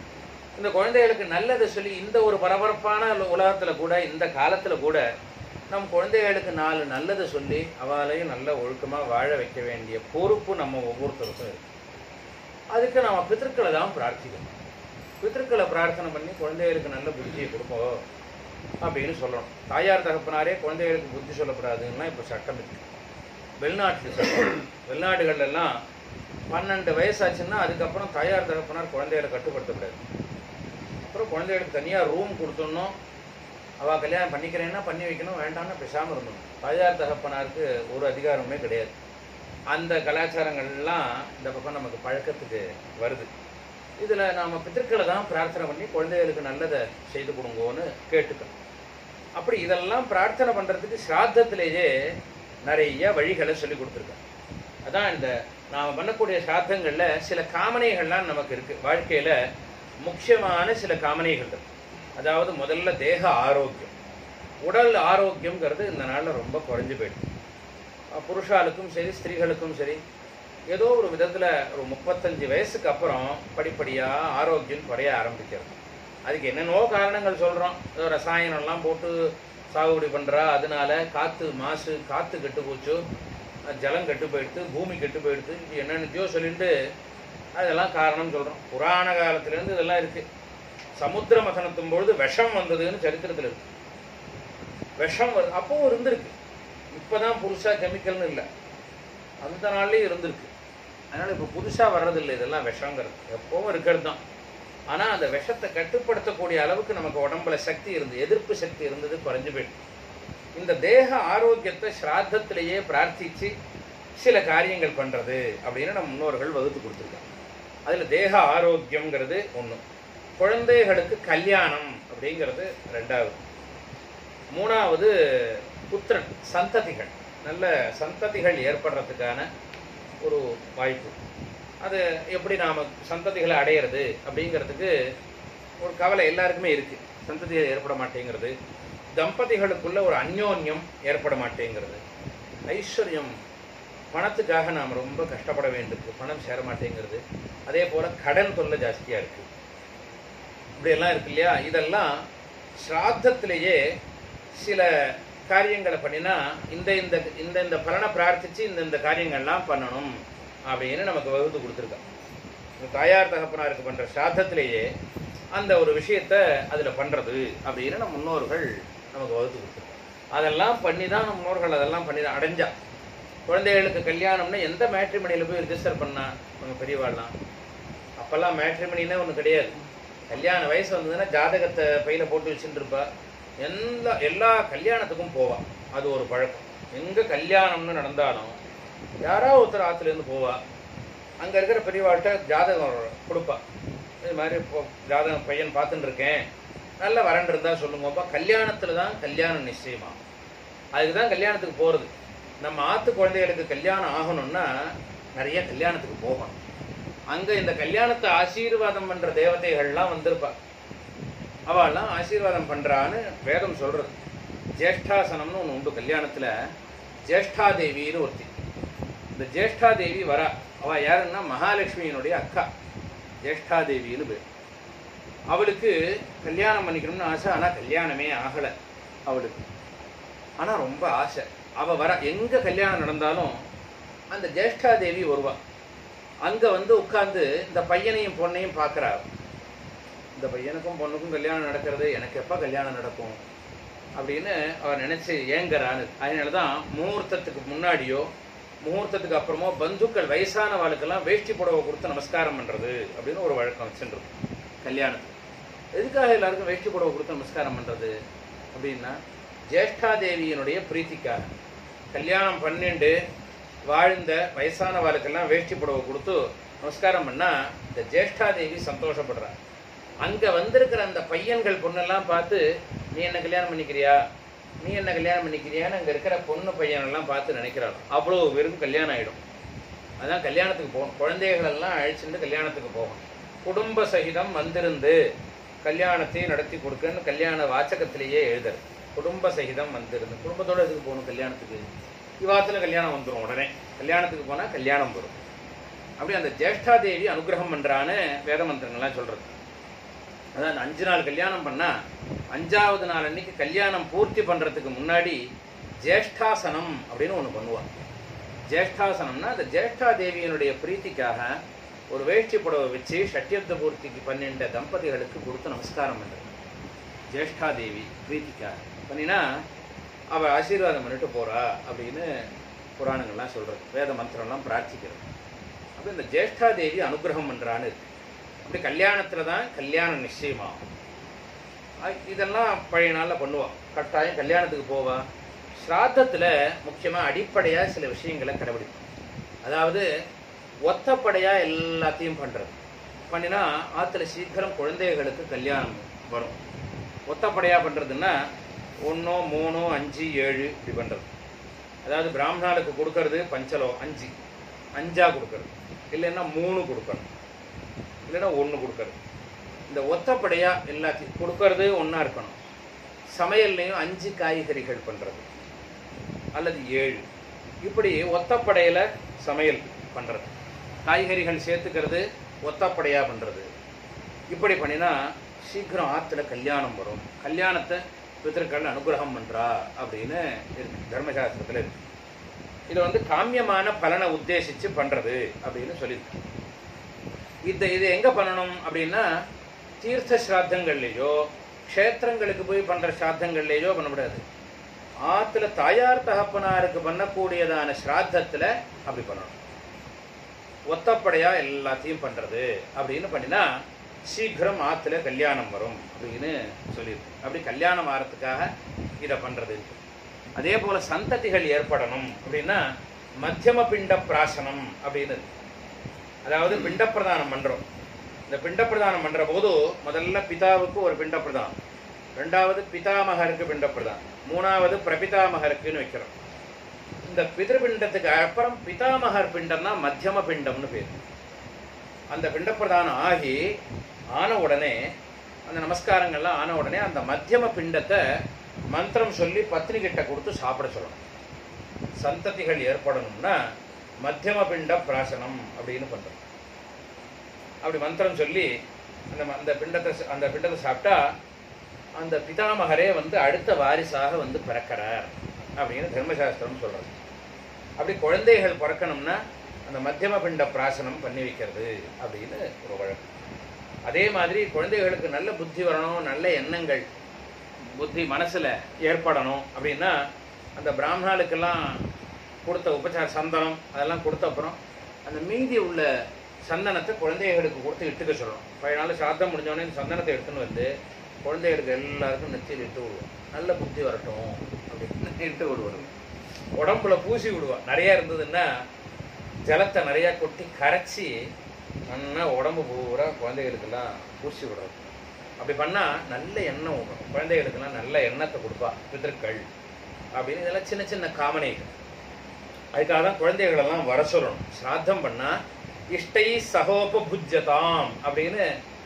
இந்த குழந்தைகளுக்கு நல்லதை சொல்லி இந்த ஒரு பரபரப்பான உலகத்தில் கூட இந்த காலத்தில் கூட நம் குழந்தைகளுக்கு நாலு நல்லதை சொல்லி அவளையும் நல்ல ஒழுக்கமாக வாழ வைக்க வேண்டிய பொறுப்பு நம்ம ஒவ்வொருத்தருக்கும் இருக்கு அதுக்கு நம்ம பித்திருக்களை தான் பிரார்த்திக்கணும் பித்திருக்களை பிரார்த்தனை பண்ணி குழந்தைகளுக்கு நல்ல புத்தியை கொடுப்போம் அப்படின்னு சொல்லணும் தாயார் தகப்பனாரே குழந்தைகளுக்கு புத்தி சொல்லக்கூடாதுன்னா இப்போ சட்டம் இருக்கு வெளிநாட்டு சட்டம் வெளிநாடுகள்ல எல்லாம் பன்னெண்டு வயசாச்சுன்னா அதுக்கப்புறம் தாயார் தகப்பனார் குழந்தைகளை கட்டுப்படுத்தக்கூடாது அப்புறம் குழந்தைகளுக்கு தனியாக ரூம் கொடுத்துடணும் அவள் கல்யாணம் பண்ணிக்கிறேன்னா பண்ணி வைக்கணும் வேண்டாம்னா பேசாமல் இருந்தணும் தாயார் தகப்பனாருக்கு ஒரு அதிகாரமே கிடையாது அந்த கலாச்சாரங்கள்லாம் இந்த பக்கம் நமக்கு பழக்கத்துக்கு வருது இதில் நாம் பித்திருக்களை தான் பிரார்த்தனை பண்ணி குழந்தைகளுக்கு நல்லதை செய்து கொடுங்கோன்னு கேட்டுக்கணும் அப்படி இதெல்லாம் பிரார்த்தனை பண்ணுறதுக்கு ஸ்ராத்தத்திலேயே நிறைய வழிகளை சொல்லி கொடுத்துருக்கேன் அதான் இந்த நாம் பண்ணக்கூடிய ஸ்ராத்தங்களில் சில காமனைகள்லாம் நமக்கு இருக்குது வாழ்க்கையில் முக்கியமான சில காமனைகள் இருக்கு அதாவது முதல்ல தேக ஆரோக்கியம் உடல் ஆரோக்கியம்ங்கிறது இந்த நாளில் ரொம்ப குறைஞ்சு போயிடுது அஹ் புருஷாளுக்கும் சரி ஸ்திரீகளுக்கும் சரி ஏதோ ஒரு விதத்தில் ஒரு முப்பத்தஞ்சு வயசுக்கு அப்புறம் படிப்படியாக ஆரோக்கியம் குறைய ஆரம்பிக்கிறது அதுக்கு என்னென்னவோ காரணங்கள் சொல்கிறோம் ஏதோ ரசாயனம்லாம் போட்டு சாகுபடி பண்ணுறா அதனால காற்று மாசு காற்று கெட்டு போச்சு அஹ் ஜலம் கெட்டு போயிடுது பூமி கெட்டு போயிடுது இப்படி என்னென்னத்தையோ சொல்லிட்டு அதெல்லாம் காரணம் சொல்கிறோம் புராண காலத்துலேருந்து இதெல்லாம் இருக்குது சமுத்திர மதனத்தும் பொழுது விஷம் வந்ததுன்னு சரித்திரத்தில் இருக்கு விஷம் வரு அப்பவும் இருந்திருக்கு இப்போதான் புதுசாக கெமிக்கல்னு இல்லை அந்த நாள்லேயும் இருந்திருக்கு அதனால் இப்போ புதுசாக வர்றதில்லை இதெல்லாம் விஷங்கிறது எப்பவும் இருக்கிறது தான் ஆனால் அந்த விஷத்தை கட்டுப்படுத்தக்கூடிய அளவுக்கு நமக்கு உடம்புல சக்தி இருந்து எதிர்ப்பு சக்தி இருந்தது குறைஞ்சு போயிடுது இந்த தேக ஆரோக்கியத்தை ஸ்ராத்தத்திலேயே பிரார்த்திச்சு சில காரியங்கள் பண்ணுறது அப்படின்னு நம்ம முன்னோர்கள் வகுத்து கொடுத்துருக்காங்க அதில் தேக ஆரோக்கியம்ங்கிறது ஒன்று குழந்தைகளுக்கு கல்யாணம் அப்படிங்கிறது ரெண்டாவது மூணாவது புத்திரன் சந்ததிகள் நல்ல சந்ததிகள் ஏற்படுறதுக்கான ஒரு வாய்ப்பு அது எப்படி நாம் சந்ததிகளை அடையிறது அப்படிங்கிறதுக்கு ஒரு கவலை எல்லாருக்குமே இருக்குது சந்ததிகள் ஏற்பட மாட்டேங்கிறது தம்பதிகளுக்குள்ள ஒரு அந்யோன்யம் ஏற்பட மாட்டேங்கிறது ஐஸ்வர்யம் பணத்துக்காக நாம் ரொம்ப கஷ்டப்பட வேண்டியிருக்கு பணம் சேர மாட்டேங்கிறது அதே போல் கடன் தொல்லை ஜாஸ்தியாக இருக்குது இப்படியெல்லாம் இருக்கு இல்லையா இதெல்லாம் ஸ்ராத்தத்திலேயே சில காரியங்களை பண்ணினா இந்த இந்த இந்த இந்த பலனை பிரார்த்திச்சு இந்த இந்த காரியங்கள்லாம் பண்ணணும் அப்படின்னு நமக்கு வகுத்து கொடுத்துருக்கான் இந்த தாயார் தகப்பனாருக்கு பண்ணுற ஸ்ராத்தத்திலேயே அந்த ஒரு விஷயத்த அதில் பண்ணுறது அப்படின்னு நம்ம முன்னோர்கள் நமக்கு வகுத்து கொடுத்துருக்காங்க அதெல்லாம் பண்ணி தான் நம்ம முன்னோர்கள் அதெல்லாம் பண்ணி தான் அடைஞ்சா குழந்தைகளுக்கு கல்யாணம்னா எந்த மேட்ரிமணியில் போய் ரிஜிஸ்டர் பண்ணா நம்ம பெரியவாள்லாம் அப்போல்லாம் மேட்ரிமணினே ஒன்று கிடையாது கல்யாண வயசு வந்ததுன்னா ஜாதகத்தை பையில போட்டு வச்சுட்டு இருப்பா எல்லா எல்லா கல்யாணத்துக்கும் போவா அது ஒரு பழக்கம் எங்கே கல்யாணம்னு நடந்தாலும் யாராவது ஒருத்தர் ஆற்றுலேருந்து போவா அங்கே இருக்கிற பெரியவாள்கிட்ட ஜாதகம் கொடுப்பா இது மாதிரி இப்போ ஜாதகம் பையன் பார்த்துட்டு இருக்கேன் நல்ல வரன் இருந்தால் சொல்லுங்கப்பா கல்யாணத்தில் தான் கல்யாணம் நிச்சயமாகும் அதுக்கு தான் கல்யாணத்துக்கு போகிறது நம்ம ஆத்து குழந்தைகளுக்கு கல்யாணம் ஆகணும்னா நிறைய கல்யாணத்துக்கு போகணும் அங்கே இந்த கல்யாணத்தை ஆசீர்வாதம் பண்ணுற தேவதைகள்லாம் வந்திருப்பா அவள்லாம் ஆசீர்வாதம் பண்ணுறான்னு வேதம் சொல்கிறது ஜேஷ்டாசனம்னு ஒன்று உண்டு கல்யாணத்தில் ஜேஷ்டாதேவின்னு ஒருத்தி இந்த ஜேஷ்டாதேவி வரா அவள் யாருன்னா மகாலட்சுமியினுடைய அக்கா ஜேஷ்டாதேவின்னு பேர் அவளுக்கு கல்யாணம் பண்ணிக்கணும்னு ஆசை ஆனால் கல்யாணமே ஆகலை அவளுக்கு ஆனால் ரொம்ப ஆசை அவள் வர எங்கே கல்யாணம் நடந்தாலும் அந்த ஜேஷ்டாதேவி வருவா அங்கே வந்து உட்கார்ந்து இந்த பையனையும் பொண்ணையும் பார்க்குறா இந்த பையனுக்கும் பொண்ணுக்கும் கல்யாணம் நடக்கிறது எனக்கு எப்போ கல்யாணம் நடக்கும் அப்படின்னு அவர் நினச்சி ஏங்குறான்னு அதனால தான் முகூர்த்தத்துக்கு முன்னாடியோ முகூர்த்தத்துக்கு அப்புறமோ பந்துக்கள் வயசானவாளுக்கெல்லாம் வேஷ்டி புடவை கொடுத்து நமஸ்காரம் பண்ணுறது அப்படின்னு ஒரு வழக்கம் வச்சுருக்கும் கல்யாணத்துக்கு எதுக்காக எல்லாருக்கும் வேஷ்டி புடவை கொடுத்து நமஸ்காரம் பண்ணுறது அப்படின்னா ஜேஷ்டாதேவியினுடைய பிரீத்திக்காக கல்யாணம் பண்ணிண்டு வாழ்ந்த வயசானவாளுக்கெல்லாம் வேஷ்டி புடவை கொடுத்து நமஸ்காரம் பண்ணால் இந்த ஜேஷ்டாதேவி சந்தோஷப்படுறா அங்கே வந்திருக்கிற அந்த பையன்கள் பொண்ணெல்லாம் பார்த்து நீ என்ன கல்யாணம் பண்ணிக்கிறியா நீ என்ன கல்யாணம் பண்ணிக்கிறியான்னு அங்கே இருக்கிற பொண்ணு பையனெல்லாம் பார்த்து நினைக்கிறாள் அவ்வளோ வெறும் கல்யாணம் ஆகிடும் அதான் கல்யாணத்துக்கு போகணும் குழந்தைகள் எல்லாம் அழைச்சிட்டு கல்யாணத்துக்கு போகணும் குடும்ப சகிதம் வந்திருந்து கல்யாணத்தை நடத்தி கொடுக்கன்னு கல்யாண வாச்சகத்திலேயே எழுதுறது குடும்ப சகிதம் வந்திருந்து குடும்பத்தோட எதுக்கு போகணும் கல்யாணத்துக்கு விவாகத்தில் கல்யாணம் வந்துடும் உடனே கல்யாணத்துக்கு போனால் கல்யாணம் வரும் அப்படி அந்த ஜேஷ்டாதேவி அனுகிரகம் பண்ணுறான்னு வேத மந்திரங்கள்லாம் சொல்கிறது அதான் அந்த அஞ்சு நாள் கல்யாணம் பண்ணா அஞ்சாவது நாள் அன்னைக்கு கல்யாணம் பூர்த்தி பண்றதுக்கு முன்னாடி ஜேஷ்டாசனம் அப்படின்னு ஒன்று பண்ணுவான் ஜேஷ்டாசனம்னா அந்த ஜேஷ்டா தேவியினுடைய பிரீத்திக்காக ஒரு வேஷ்டி புடவை வச்சு ஷட்யப்த பூர்த்திக்கு பன்னெண்டு தம்பதிகளுக்கு கொடுத்து நமஸ்காரம் பண்றது ஜேஷ்டா தேவி பிரீத்திக்காக பண்ணினா அவ ஆசீர்வாதம் பண்ணிட்டு போறா அப்படின்னு புராணங்கள்லாம் சொல்றது வேத மந்திரம்லாம் பிரார்த்திக்கிறது அப்படி இந்த ஜேஷ்டா தேவி அனுகிரகம் பண்றான்னு இருக்கு அப்படி கல்யாணத்துல தான் கல்யாணம் நிச்சயமாகும் அ- இதெல்லாம் பழைய நாள்ல பண்ணுவான் கட்டாயம் கல்யாணத்துக்கு போவா ஸ்ராத்தத்துல முக்கியமா அடிப்படையா சில விஷயங்களை கடைபிடிக்கும் அதாவது ஒத்தப்படையா எல்லாத்தையும் பண்றது பண்ணினா ஆத்துல சீக்கிரம் குழந்தைகளுக்கு கல்யாணம் வரும் ஒத்தப்படையா பண்றதுன்னா ஒன்றோ மூணோ அஞ்சு ஏழு இப்படி பண்றது அதாவது பிராமணாளுக்கு கொடுக்கறது பஞ்சலோ அஞ்சு அஞ்சா கொடுக்கறது இல்லைன்னா மூணு கொடுக்கணும் இல்லைன்னா ஒன்று கொடுக்கறது இந்த ஒத்தப்படையா எல்லாத்தையும் கொடுக்கறது ஒன்றா இருக்கணும் சமையல்லையும் அஞ்சு காய்கறிகள் பண்றது அல்லது ஏழு இப்படி ஒத்தப்படையில சமையல் பண்றது காய்கறிகள் சேர்த்துக்கிறது ஒத்தப்படையா பண்றது இப்படி பண்ணினா சீக்கிரம் ஆத்துல கல்யாணம் வரும் கல்யாணத்தை பித்திருக்கள் அனுகிரகம் பண்றா அப்படின்னு இருக்கு தர்மசாஸ்திரத்துல இருக்கு இது வந்து காமியமான பலனை உத்தேசிச்சு பண்றது அப்படின்னு சொல்லியிருக்கு இந்த இது எங்க பண்ணணும் அப்படின்னா தீர்த்த ஸ்ராத்தங்கள்லேயோ க்ஷேத்திரங்களுக்கு போய் பண்ற ஸ்ராத்தங்கள்லேயோ பண்ணக்கூடாது ஆத்துல தாயார் தகப்பனாருக்கு பண்ணக்கூடியதான ஸ்ராத்தத்துல அப்படி பண்ணணும் ஒத்தப்படையா எல்லாத்தையும் பண்றது அப்படின்னு பண்ணினா சீக்கிரம் ஆத்துல கல்யாணம் வரும் அப்படின்னு சொல்லியிருக்கு அப்படி கல்யாணம் ஆகிறதுக்காக இதை பண்றது இருக்கு. அதே போல சந்ததிகள் ஏற்படணும் அப்படின்னா மத்தியம பிண்ட பிராசனம் அப்படின்னு இருக்கு. அதாவது பிண்ட பிரதானம் பண்றோம் இந்த பிண்ட பிரதானம் பண்ற போது முதல்ல பிதாவுக்கு ஒரு பிண்ட பிரதானம் ரெண்டாவது பிதாமகருக்கு பிண்ட பிரதானம் மூணாவது பிரபிதாமகருக்குன்னு வைக்கிறோம் இந்த பிதிருபிண்டத்துக்கு அப்புறம் பிதாமகர் பிண்டம்னா மத்தியம பிண்டம்னு பேர் அந்த பிண்ட பிரதானம் ஆகி ஆன உடனே அந்த நமஸ்காரங்கள்லாம் ஆன உடனே அந்த மத்தியம பிண்டத்தை மந்திரம் சொல்லி பத்னி கிட்ட கொடுத்து சாப்பிட சொல்லணும் சந்ததிகள் ஏற்படணும்னா மத்தியம பிண்ட பிராசனம் அப்படின்னு பண்றோம் அப்படி மந்திரம் சொல்லி அந்த ம- அந்த பிண்டத்தை ச- அந்த பிண்டத்தை சாப்பிட்டா அந்த பிதாமகரே வந்து அடுத்த வாரிசாக வந்து பிறக்கிறார் அப்படின்னு தர்மசாஸ்திரம் சொல்றது அப்படி குழந்தைகள் பிறக்கணும்னா அந்த மத்தியம பிண்ட பிராசனம் பண்ணி வைக்கிறது அப்படின்னு ஒரு வழக்கம் அதே மாதிரி குழந்தைகளுக்கு நல்ல புத்தி வரணும் நல்ல எண்ணங்கள் புத்தி மனசுல ஏற்படணும் அப்படின்னா அந்த பிராமணாளுக்கெல்லாம் கொடுத்த உபச்சார சந்தனம் அதெல்லாம் கொடுத்த அப்புறம் அந்த மீதி உள்ள சந்தனத்தை குழந்தைகளுக்கு கொடுத்து இட்டுக்க சொல்லணும் பழைய நாள் சாத்தம் முடிஞ்சோடனே இந்த சந்தனத்தை எடுத்துன்னு வந்து குழந்தைகளுக்கு எல்லாருக்கும் நெத்தியில் இட்டு விடுவோம் நல்ல புத்தி வரட்டும் அப்படின்னு இட்டு விடுவோம் உடம்புல பூசி விடுவோம் நிறைய இருந்ததுன்னா ஜலத்தை நிறைய கொட்டி கரைச்சி நல்லா உடம்பு பூரா குழந்தைகளுக்கெல்லாம் பூசி விடுறது அப்படி பண்ணா நல்ல எண்ணம் வரும் குழந்தைகளுக்கெல்லாம் நல்ல எண்ணத்தை கொடுப்பா பிதற்கள் அப்படின்னு இதெல்லாம் சின்ன சின்ன காமனைகள் அதுக்காக தான் குழந்தைகளெல்லாம் வர சொல்லணும் சிராத்தம் பண்ணா இஷ்டை சகோபபுஜ்யதாம் அப்படின்னு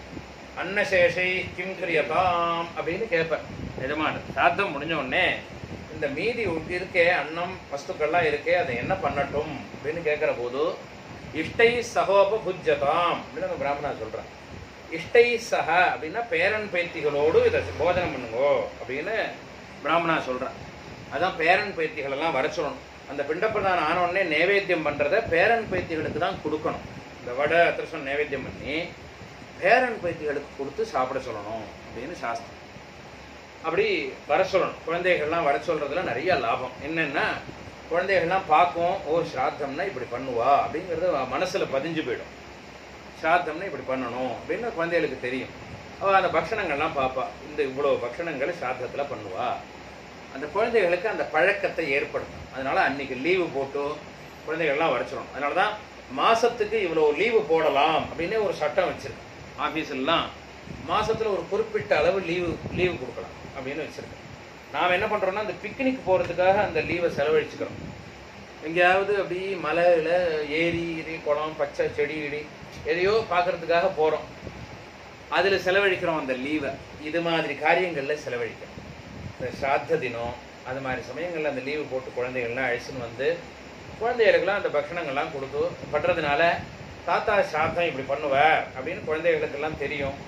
அன்னசேஷை கிம் கிரியதாம் அப்படின்னு கேட்பேன் எஜமான சிராத்தம் முடிஞ்ச உடனே இந்த மீதி உ- இருக்கே அன்னம் வஸ்துக்கள்லாம் இருக்கே அதை என்ன பண்ணட்டும் அப்படின்னு கேட்கிற போது இஷ்டை சகோபபுஜ்யதாம் அப்படின்னு அந்த பிராமணா சொல்றான் இஷ்டை சக அப்படின்னா பேரன் பேத்திகளோடு இதை போஜனம் பண்ணுங்கோ அப்படின்னு பிராமணா சொல்றான் அதான் பேரன் பேத்திகள் எல்லாம் வர சொல்லணும் அந்த பிண்டப்பிரதானம் ஆன உடனே நைவேத்தியம் பண்றத பேரன் பேத்திகளுக்கு தான் கொடுக்கணும் இந்த வடை அதிரசம் நைவேத்தியம் பண்ணி பேரன் பேத்திகளுக்கு கொடுத்து சாப்பிட சொல்லணும் அப்படின்னு சாஸ்திரம் அப்படி வர சொல்லணும் குழந்தைகள்லாம் வர சொல்றதுல நிறைய லாபம் என்னன்னா குழந்தைகள்லாம் பார்க்கும் ஓ ஸ்ராத்தம்னா இப்படி பண்ணுவா அப்படிங்கிறது மனசுல பதிஞ்சு போயிடும் சாத்தம்னா இப்படி பண்ணணும் அப்படின்னு குழந்தைகளுக்கு தெரியும் அவ அந்த பக்ஷணங்கள்லாம் பார்ப்பா இந்த இவ்வளவு பக்ஷணங்களை சாத்தத்துல பண்ணுவா அந்த குழந்தைகளுக்கு அந்த பழக்கத்தை ஏற்படுத்தும் அதனால அன்னைக்கு லீவு போட்டு குழந்தைகள்லாம் வரைச்சிடும் அதனால தான் மாசத்துக்கு இவ்வளோ லீவு போடலாம் அப்படின்னு ஒரு சட்டம் வச்சிருக்கு ஆஃபீஸ்லாம் மாசத்துல ஒரு குறிப்பிட்ட அளவு லீவு லீவு கொடுக்கலாம் அப்படின்னு வச்சிருக்கேன் நாம் என்ன பண்றோம்னா அந்த பிக்னிக் போறதுக்காக அந்த லீவை செலவழிச்சுக்கிறோம் எங்கேயாவது அப்படி மலையில ஏரி இடி குளம் பச்சை செடி இடி எதையோ பார்க்கறதுக்காக போறோம் அதுல செலவழிக்கிறோம் அந்த லீவை இது மாதிரி காரியங்கள்ல செலவழிக்கிறோம் இந்த சாத்த தினம் அது மாதிரி சமயங்கள்ல அந்த லீவு போட்டு குழந்தைகள்லாம் அழைச்சின்னு வந்து குழந்தைகளுக்கெல்லாம் அந்த பக்ஷணங்கள்லாம் கொடுத்து பண்றதுனால தாத்தா சாத்தம் இப்படி பண்ணுவ அப்படின்னு குழந்தைகளுக்கெல்லாம் தெரியும்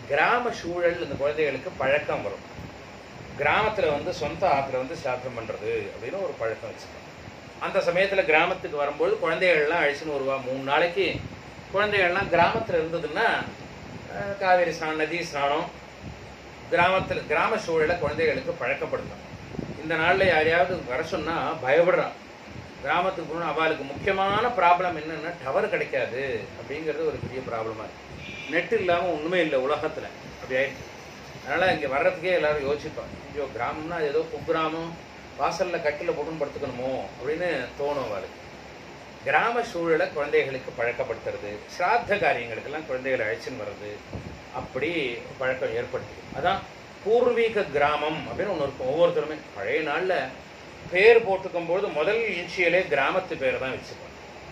கிராம சூழல் இந்த குழந்தைகளுக்கு பழக்கம் வரும் கிராமத்தில் வந்து சொந்த ஆற்றுல வந்து சாத்திரம் பண்ணுறது அப்படின்னு ஒரு பழக்கம் வச்சுக்கணும் அந்த சமயத்தில் கிராமத்துக்கு வரும்போது குழந்தைகள்லாம் அழிச்சுன்னு வருவா மூணு நாளைக்கு குழந்தைகள்லாம் கிராமத்தில் இருந்ததுன்னா அஹ், காவேரி ஸ்நானம் நதி ஸ்நானம் கிராமத்தில் கிராம சூழலை குழந்தைகளுக்கு பழக்கப்படுத்தணும் இந்த நாளில் யாரையாவது வர சொன்னால் பயப்படுறான் கிராமத்துக்கு போகணும் அவளுக்கு முக்கியமான ப்ராப்ளம் என்னென்னா டவர் கிடைக்காது அப்படிங்கிறது ஒரு பெரிய ப்ராப்ளமாக இருக்குது நெட் இல்லாமல் ஒன்றுமே இல்லை உலகத்தில் அப்படி ஆயிடுச்சு அதனால் இங்கே வர்றதுக்கே எல்லாரும் யோசிப்பாங்க ஐயோ கிராமம்னா அது ஏதோ குக்கிராமம் வாசலில் கட்டில் போட்டுன்னு படுத்துக்கணுமோ அப்படின்னு தோணும் அவளுக்கு கிராம சூழலை குழந்தைகளுக்கு பழக்கப்படுத்துறது சிராத்த காரியங்களுக்கெல்லாம் குழந்தைகளை அழைச்சின்னு வர்றது அப்படி பழக்கம் ஏற்படுத்தி அதான் பூர்வீக கிராமம் அப்படின்னு ஒன்று இருக்கும் ஒவ்வொருத்தருமே பழைய நாளில் பேர் போட்டுக்கும்போது முதல் இன்ஷியலே கிராமத்து பேரை தான் வச்சுப்போம்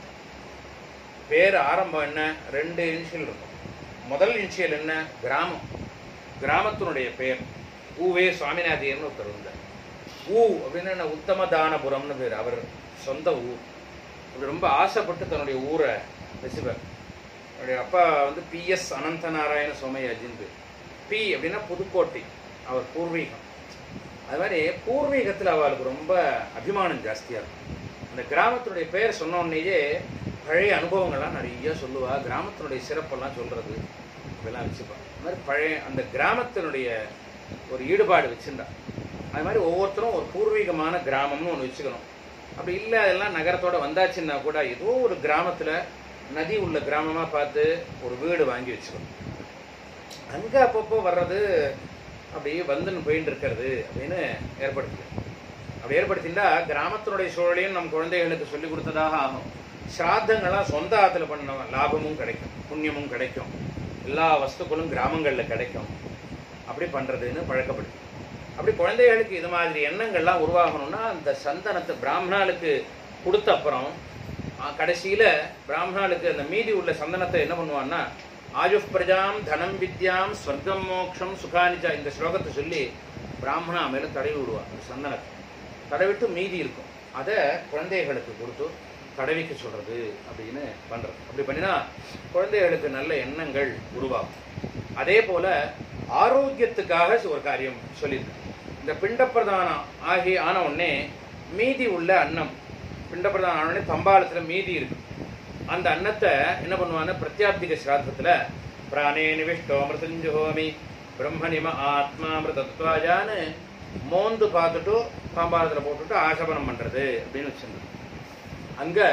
பேர் ஆரம்பம் என்ன ரெண்டு இன்ஷியல் இருக்கும் முதல் இன்ஷியல் என்ன கிராமம் கிராமத்தினுடைய பேர் ஊவே சுவாமிநாதியர்னு ஒருத்தர் இருந்தார் ஊ அப்படின்னு என்ன உத்தமதானபுரம்னு பேர் அவர் சொந்த ஊர் அவர் ரொம்ப ஆசைப்பட்டு தன்னுடைய ஊரை வச்சுப்பார் அவருடைய அப்பா வந்து பிஎஸ் அனந்த நாராயண சோமையாஜின் பேர் பி அப்படின்னா புதுக்கோட்டை அவர் பூர்வீகம் அது மாதிரி பூர்வீகத்தில் அவளுக்கு ரொம்ப அபிமானம் ஜாஸ்தியாக இருக்கும் அந்த கிராமத்தினுடைய பேர் சொன்ன உடனேயே பழைய அனுபவங்கள்லாம் நிறைய சொல்லுவா கிராமத்தினுடைய சிறப்பெல்லாம் சொல்கிறது இதெல்லாம் வச்சுப்பா அது மாதிரி பழைய அந்த கிராமத்தினுடைய ஒரு ஈடுபாடு வச்சுருந்தா அது மாதிரி ஒவ்வொருத்தரும் ஒரு பூர்வீகமான கிராமம்னு ஒன்று வச்சுக்கணும் அப்படி இல்லை அதெல்லாம் நகரத்தோட வந்தாச்சுன்னா கூட ஏதோ ஒரு கிராமத்தில் நதி உள்ள கிராமமாக பார்த்து ஒரு வீடு வாங்கி வச்சுக்கணும் அங்கே அப்பப்போ வர்றது அப்படி வந்துன்னு போயின்னு இருக்கிறது அப்படின்னு ஏற்படுத்தி அப்படி ஏற்படுத்தினா கிராமத்தினுடைய சூழலையும் நம் குழந்தைகளுக்கு சொல்லி கொடுத்ததாக ஆகும் ஸ்ராத்தங்கள்லாம் சொந்த ஆற்றுல பண்ண லாபமும் கிடைக்கும் புண்ணியமும் கிடைக்கும் எல்லா வஸ்துக்களும் கிராமங்களில் கிடைக்கும் அப்படி பண்ணுறதுன்னு பழக்கப்படுத்தி அப்படி குழந்தைகளுக்கு இது மாதிரி எண்ணங்கள்லாம் உருவாகணும்னா அந்த சந்தனத்தை பிராமணாளுக்கு கொடுத்த அப்புறம் கடைசியில் பிராமணாளுக்கு அந்த மீதி உள்ள சந்தனத்தை என்ன பண்ணுவான்னா ஆயுஷ் பிரஜாம் தனம் வித்யாம் ஸ்வர்க்கம் மோக்ஷம் சுகானிச்சா இந்த ஸ்லோகத்தை சொல்லி பிராமணா மேலே தடவி விடுவா அந்த சந்தனத்தை தடவிட்டு மீதி இருக்கும் அதை குழந்தைகளுக்கு கொடுத்து தடவிக்க சொல்றது அப்படின்னு பண்றது அப்படி பண்ணினா குழந்தைகளுக்கு நல்ல எண்ணங்கள் உருவாகும் அதே போல ஆரோக்கியத்துக்காக ஒரு காரியம் சொல்லியிருக்கு இந்த பிண்டப்பிரதானம் ஆகி ஆன உடனே மீதி உள்ள அன்னம் பிண்டப்பிரதானம் ஆன உடனே தம்பாளத்தில் மீதி இருக்கு அந்த அன்னத்தை என்ன பண்ணுவாங்க பிரத்யாப்திக சிராத்தத்தில் பிராணே நிவிஷ்டோ மிருதஞ்சுஹோமி பிரம்மனிம ஆத்மா மிருதத்வாஜான்னு மோந்து பார்த்துட்டு தாம்பாளத்தில் போட்டுட்டு ஆசபனம் பண்ணுறது அப்படின்னு வச்சிருந்தது அங்கே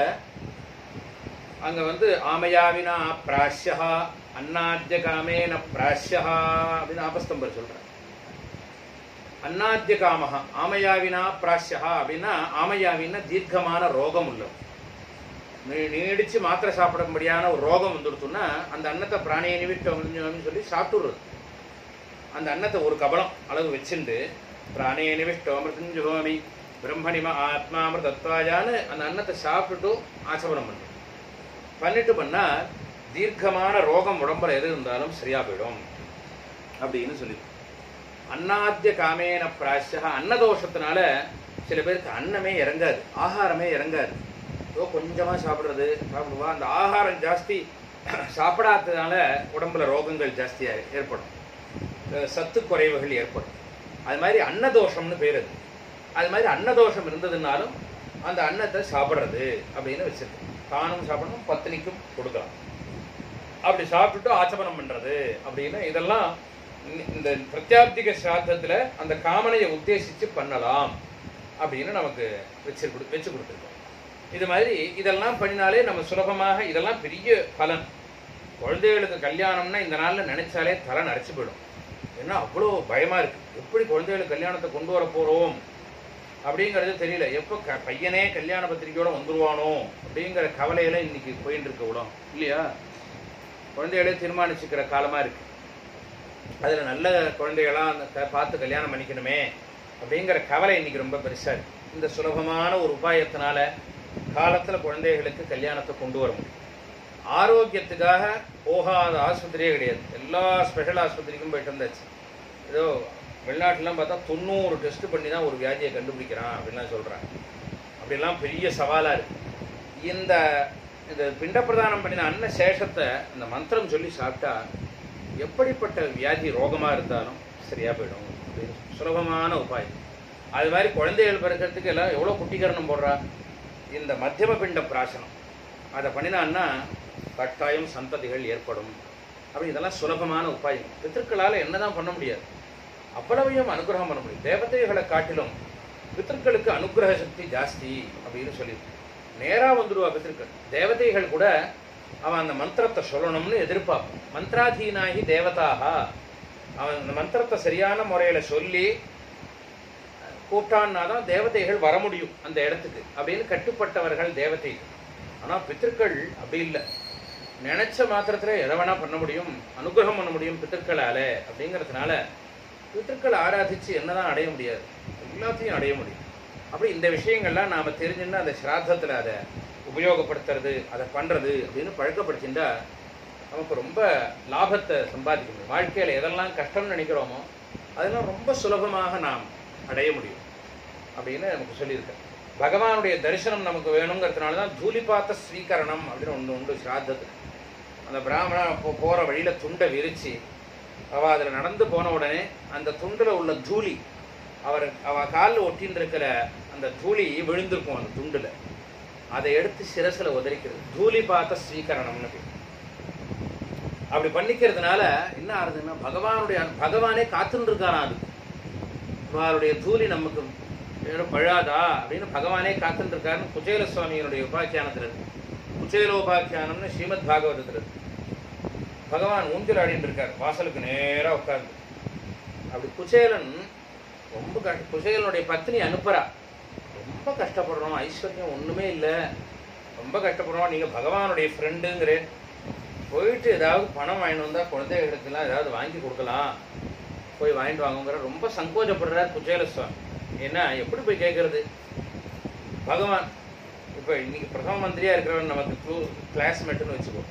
அங்கே வந்து ஆமயாவினா பிராஷ்யா அன்னாத்திய காமேன பிராஷ்யா அப்படின்னு ஆபஸ்தம்பர் சொல்கிறார் அன்னாத்திய காமஹா ஆமயாவினா பிராஷ்யா அப்படின்னா ஆமயாவின்னா தீர்க்கமான ரோகம் உள்ளது நீ- நீடிச்சு மாத்திரை சாப்பிடும்படியான ஒரு ரோகம் வந்துடுத்துன்னா அந்த அன்னத்தை பிராணியை நிமிட்டம் அப்படின்னு சொல்லி சாப்பிட்டுடுறது அந்த அன்னத்தை ஒரு கபலம் அளவு வச்சுண்டு பிராணியை நிமிஷ்டம் அமிர்தஞ்சுஹோமி பிரம்மணிம ஆத்மாமிருதத்வாஜான்னு அந்த அன்னத்தை சாப்பிட்டுட்டு ஆசபனம் பண்ணும் பண்ணிட்டு பண்ணா தீர்க்கமான ரோகம் உடம்புல எது இருந்தாலும் சரியா போயிடும் அப்படின்னு சொல்லி அன்னாத்திய காமேன பிராஷ்யா அன்னதோஷத்தினால சில பேருக்கு அன்னமே இறங்காது ஆகாரமே இறங்காது ஏதோ கொஞ்சமா சாப்பிடுறது சாப்பிடுவா அந்த ஆகாரம் ஜாஸ்தி சாப்பிடாததுனால உடம்புல ரோகங்கள் ஜாஸ்தியா ஏற்படும் அஹ் சத்து குறைவுகள் ஏற்படும் அது மாதிரி அன்னதோஷம்னு பேர் அது அது மாதிரி அன்னதோஷம் இருந்ததுனாலும் அந்த அன்னத்தை சாப்பிட்றது அப்படின்னு வச்சிருக்கு தானும் சாப்பிடணும் பத்தினிக்கும் கொடுக்கலாம் அப்படி சாப்பிட்டுட்டு ஆச்சமனம் பண்றது அப்படின்னு இதெல்லாம் இந்த- இந்த பிரத்யாப்திக சாத்தத்துல அந்த காமனையை உத்தேசிச்சு பண்ணலாம் அப்படின்னு நமக்கு வச்சு கொடு வச்சு கொடுத்துருக்கோம் இது மாதிரி இதெல்லாம் பண்ணினாலே நம்ம சுலபமாக இதெல்லாம் பெரிய பலன் குழந்தைகளுக்கு கல்யாணம்னா இந்த நாள்ல நினைச்சாலே தலை நரைச்சு போயிடும் ஏன்னா அவ்வளோ பயமா இருக்கு எப்படி குழந்தைகளுக்கு கல்யாணத்தை கொண்டு வர போறோம் அப்படிங்கிறது தெரியல எப்போ க பையனே கல்யாண பத்திரிக்கையோட வந்துருவானோ அப்படிங்கிற கவலையில இன்னைக்கு போயிட்டு இருக்க விடும் இல்லையா குழந்தைகளே தீர்மானிச்சுக்கிற காலமா இருக்கு அதுல நல்ல குழந்தைகளா அந்த க- பார்த்து கல்யாணம் பண்ணிக்கணுமே அப்படிங்கிற கவலை இன்னைக்கு ரொம்ப பெருசா இருக்கு இந்த சுலபமான ஒரு உபாயத்தினால காலத்துல குழந்தைகளுக்கு கல்யாணத்தை கொண்டு வர முடியும் ஆரோக்கியத்துக்காக போகாத ஆஸ்பத்திரியே கிடையாது எல்லா ஸ்பெஷல் ஆஸ்பத்திரிக்கும் போயிட்டு வந்தாச்சு ஏதோ வெளிநாட்டுலாம் பார்த்தா தொண்ணூறு டெஸ்ட் பண்ணி தான் ஒரு வியாதியை கண்டுபிடிக்கிறான் அப்படின்லாம் சொல்றாங்க அப்படிலாம் பெரிய சவாலா இருக்கு இந்த இந்த பிண்ட பிரதானம் பண்ணின அன்ன சேஷத்தை இந்த மந்திரம் சொல்லி சாப்பிட்டா எப்படிப்பட்ட வியாதி ரோகமாக இருந்தாலும் சரியாக போயிடும் அப்படின்னு சுலபமான உபாயம் அது மாதிரி குழந்தைகள் பிறக்கிறதுக்கு எல்லாம் எவ்வளோ குட்டிகரணம் போடுறா இந்த மத்தியம பிண்ட பிராசனம் அதை பண்ணினான்னா கட்டாயம் சந்ததிகள் ஏற்படும் அப்படி இதெல்லாம் சுலபமான உபாயம் பித்திருக்களால் என்னதான் பண்ண முடியாது அவ்வளவையும் அனுகிரகம் பண்ண முடியும் தேவதைகளை காட்டிலும் பித்திருக்களுக்கு அனுகிரக சக்தி ஜாஸ்தி அப்படின்னு சொல்லியிருக்கு நேராக வந்துடுவா பித்திருக்கள் தேவதைகள் கூட அவன் அந்த மந்திரத்தை சொல்லணும்னு எதிர்பார்ப்பான் மந்திராதீனாகி தேவதாக அவன் அந்த மந்திரத்தை சரியான முறையில் சொல்லி கூப்பிட்டான்னா தான் தேவதைகள் வர முடியும் அந்த இடத்துக்கு அப்படின்னு கட்டுப்பட்டவர்கள் தேவதைகள் ஆனால் பித்திருக்கள் அப்படி இல்லை நினைச்ச மாத்திரத்துல எதை வேணா பண்ண முடியும் அனுகிரகம் பண்ண முடியும் பித்திருக்களால அப்படிங்கிறதுனால பித்திருக்கள் ஆராதிச்சு என்னதான் அடைய முடியாது எல்லாத்தையும் அடைய முடியும் அப்படி இந்த விஷயங்கள்லாம் நாம தெரிஞ்சுன்னா அந்த சிராத்தத்துல அதை உபயோகப்படுத்துறது அதை பண்றது அப்படின்னு பழக்கப்படுத்திண்டா நமக்கு ரொம்ப லாபத்தை சம்பாதிக்க முடியும் வாழ்க்கையில எதெல்லாம் கஷ்டம்னு நினைக்கிறோமோ அதெல்லாம் ரொம்ப சுலபமாக நாம் அடைய முடியும் அப்படின்னு நமக்கு சொல்லியிருக்கேன் பகவானுடைய தரிசனம் நமக்கு வேணுங்கிறதுனால தான் தூலிபாத்த ஸ்வீகரணம் அப்படின்னு ஒன்று உண்டு சிராத்தத்தில் அந்த பிராமணா போ போகிற வழியில் துண்டை விரித்து அவள் அதில் நடந்து போன உடனே அந்த துண்டில் உள்ள தூளி அவர் அவள் காலில் ஒட்டின்னு இருக்கிற அந்த தூளி விழுந்திருக்கும் அந்த துண்டில் அதை எடுத்து சிரசில் உதறிக்கிறது தூளி பார்த்த ஸ்வீகரணம்னு பேர் அப்படி பண்ணிக்கிறதுனால என்ன ஆகுதுன்னா பகவானுடைய பகவானே காத்துன்னு இருக்காராம் அது அவருடைய தூளி நமக்கு ஏதோ பழாதா அப்படின்னு பகவானே காத்துட்டு இருக்காருன்னு குச்சேல சுவாமியினுடைய உபாக்கியானத்தில் இருக்கு குச்சேல உபாக்கியானம்னு ஸ்ரீமத் பாகவதத்தில் இருக்கு பகவான் ஊஞ்சல் ஆடிட்டு இருக்கார் வாசலுக்கு நேரா உட்கார்ந்து அப்படி குச்சேலன் ரொம்ப கஷ்ட குச்சேலனுடைய பத்னி அனுப்புறா ரொம்ப கஷ்டப்படுறோம் ஐஸ்வர்யம் ஒண்ணுமே இல்லை ரொம்ப கஷ்டப்படுறோம் நீங்க பகவானுடைய ஃப்ரெண்டுங்கிறேன் போயிட்டு ஏதாவது பணம் வாங்கிட்டு வந்தா குழந்தைகளுக்கெல்லாம் ஏதாவது வாங்கி கொடுக்கலாம் போய் வாங்கிட்டு வாங்குங்கிற ரொம்ப சங்கோஜப்படுறார் குச்சேல சுவாமி ஏன்னா எப்படி போய் கேட்கறது பகவான் இப்போ இன்னைக்கு பிரதம மந்திரியா இருக்கிறவன் நமக்கு க்ளூ கிளாஸ்மேட்டுன்னு வச்சுக்கோ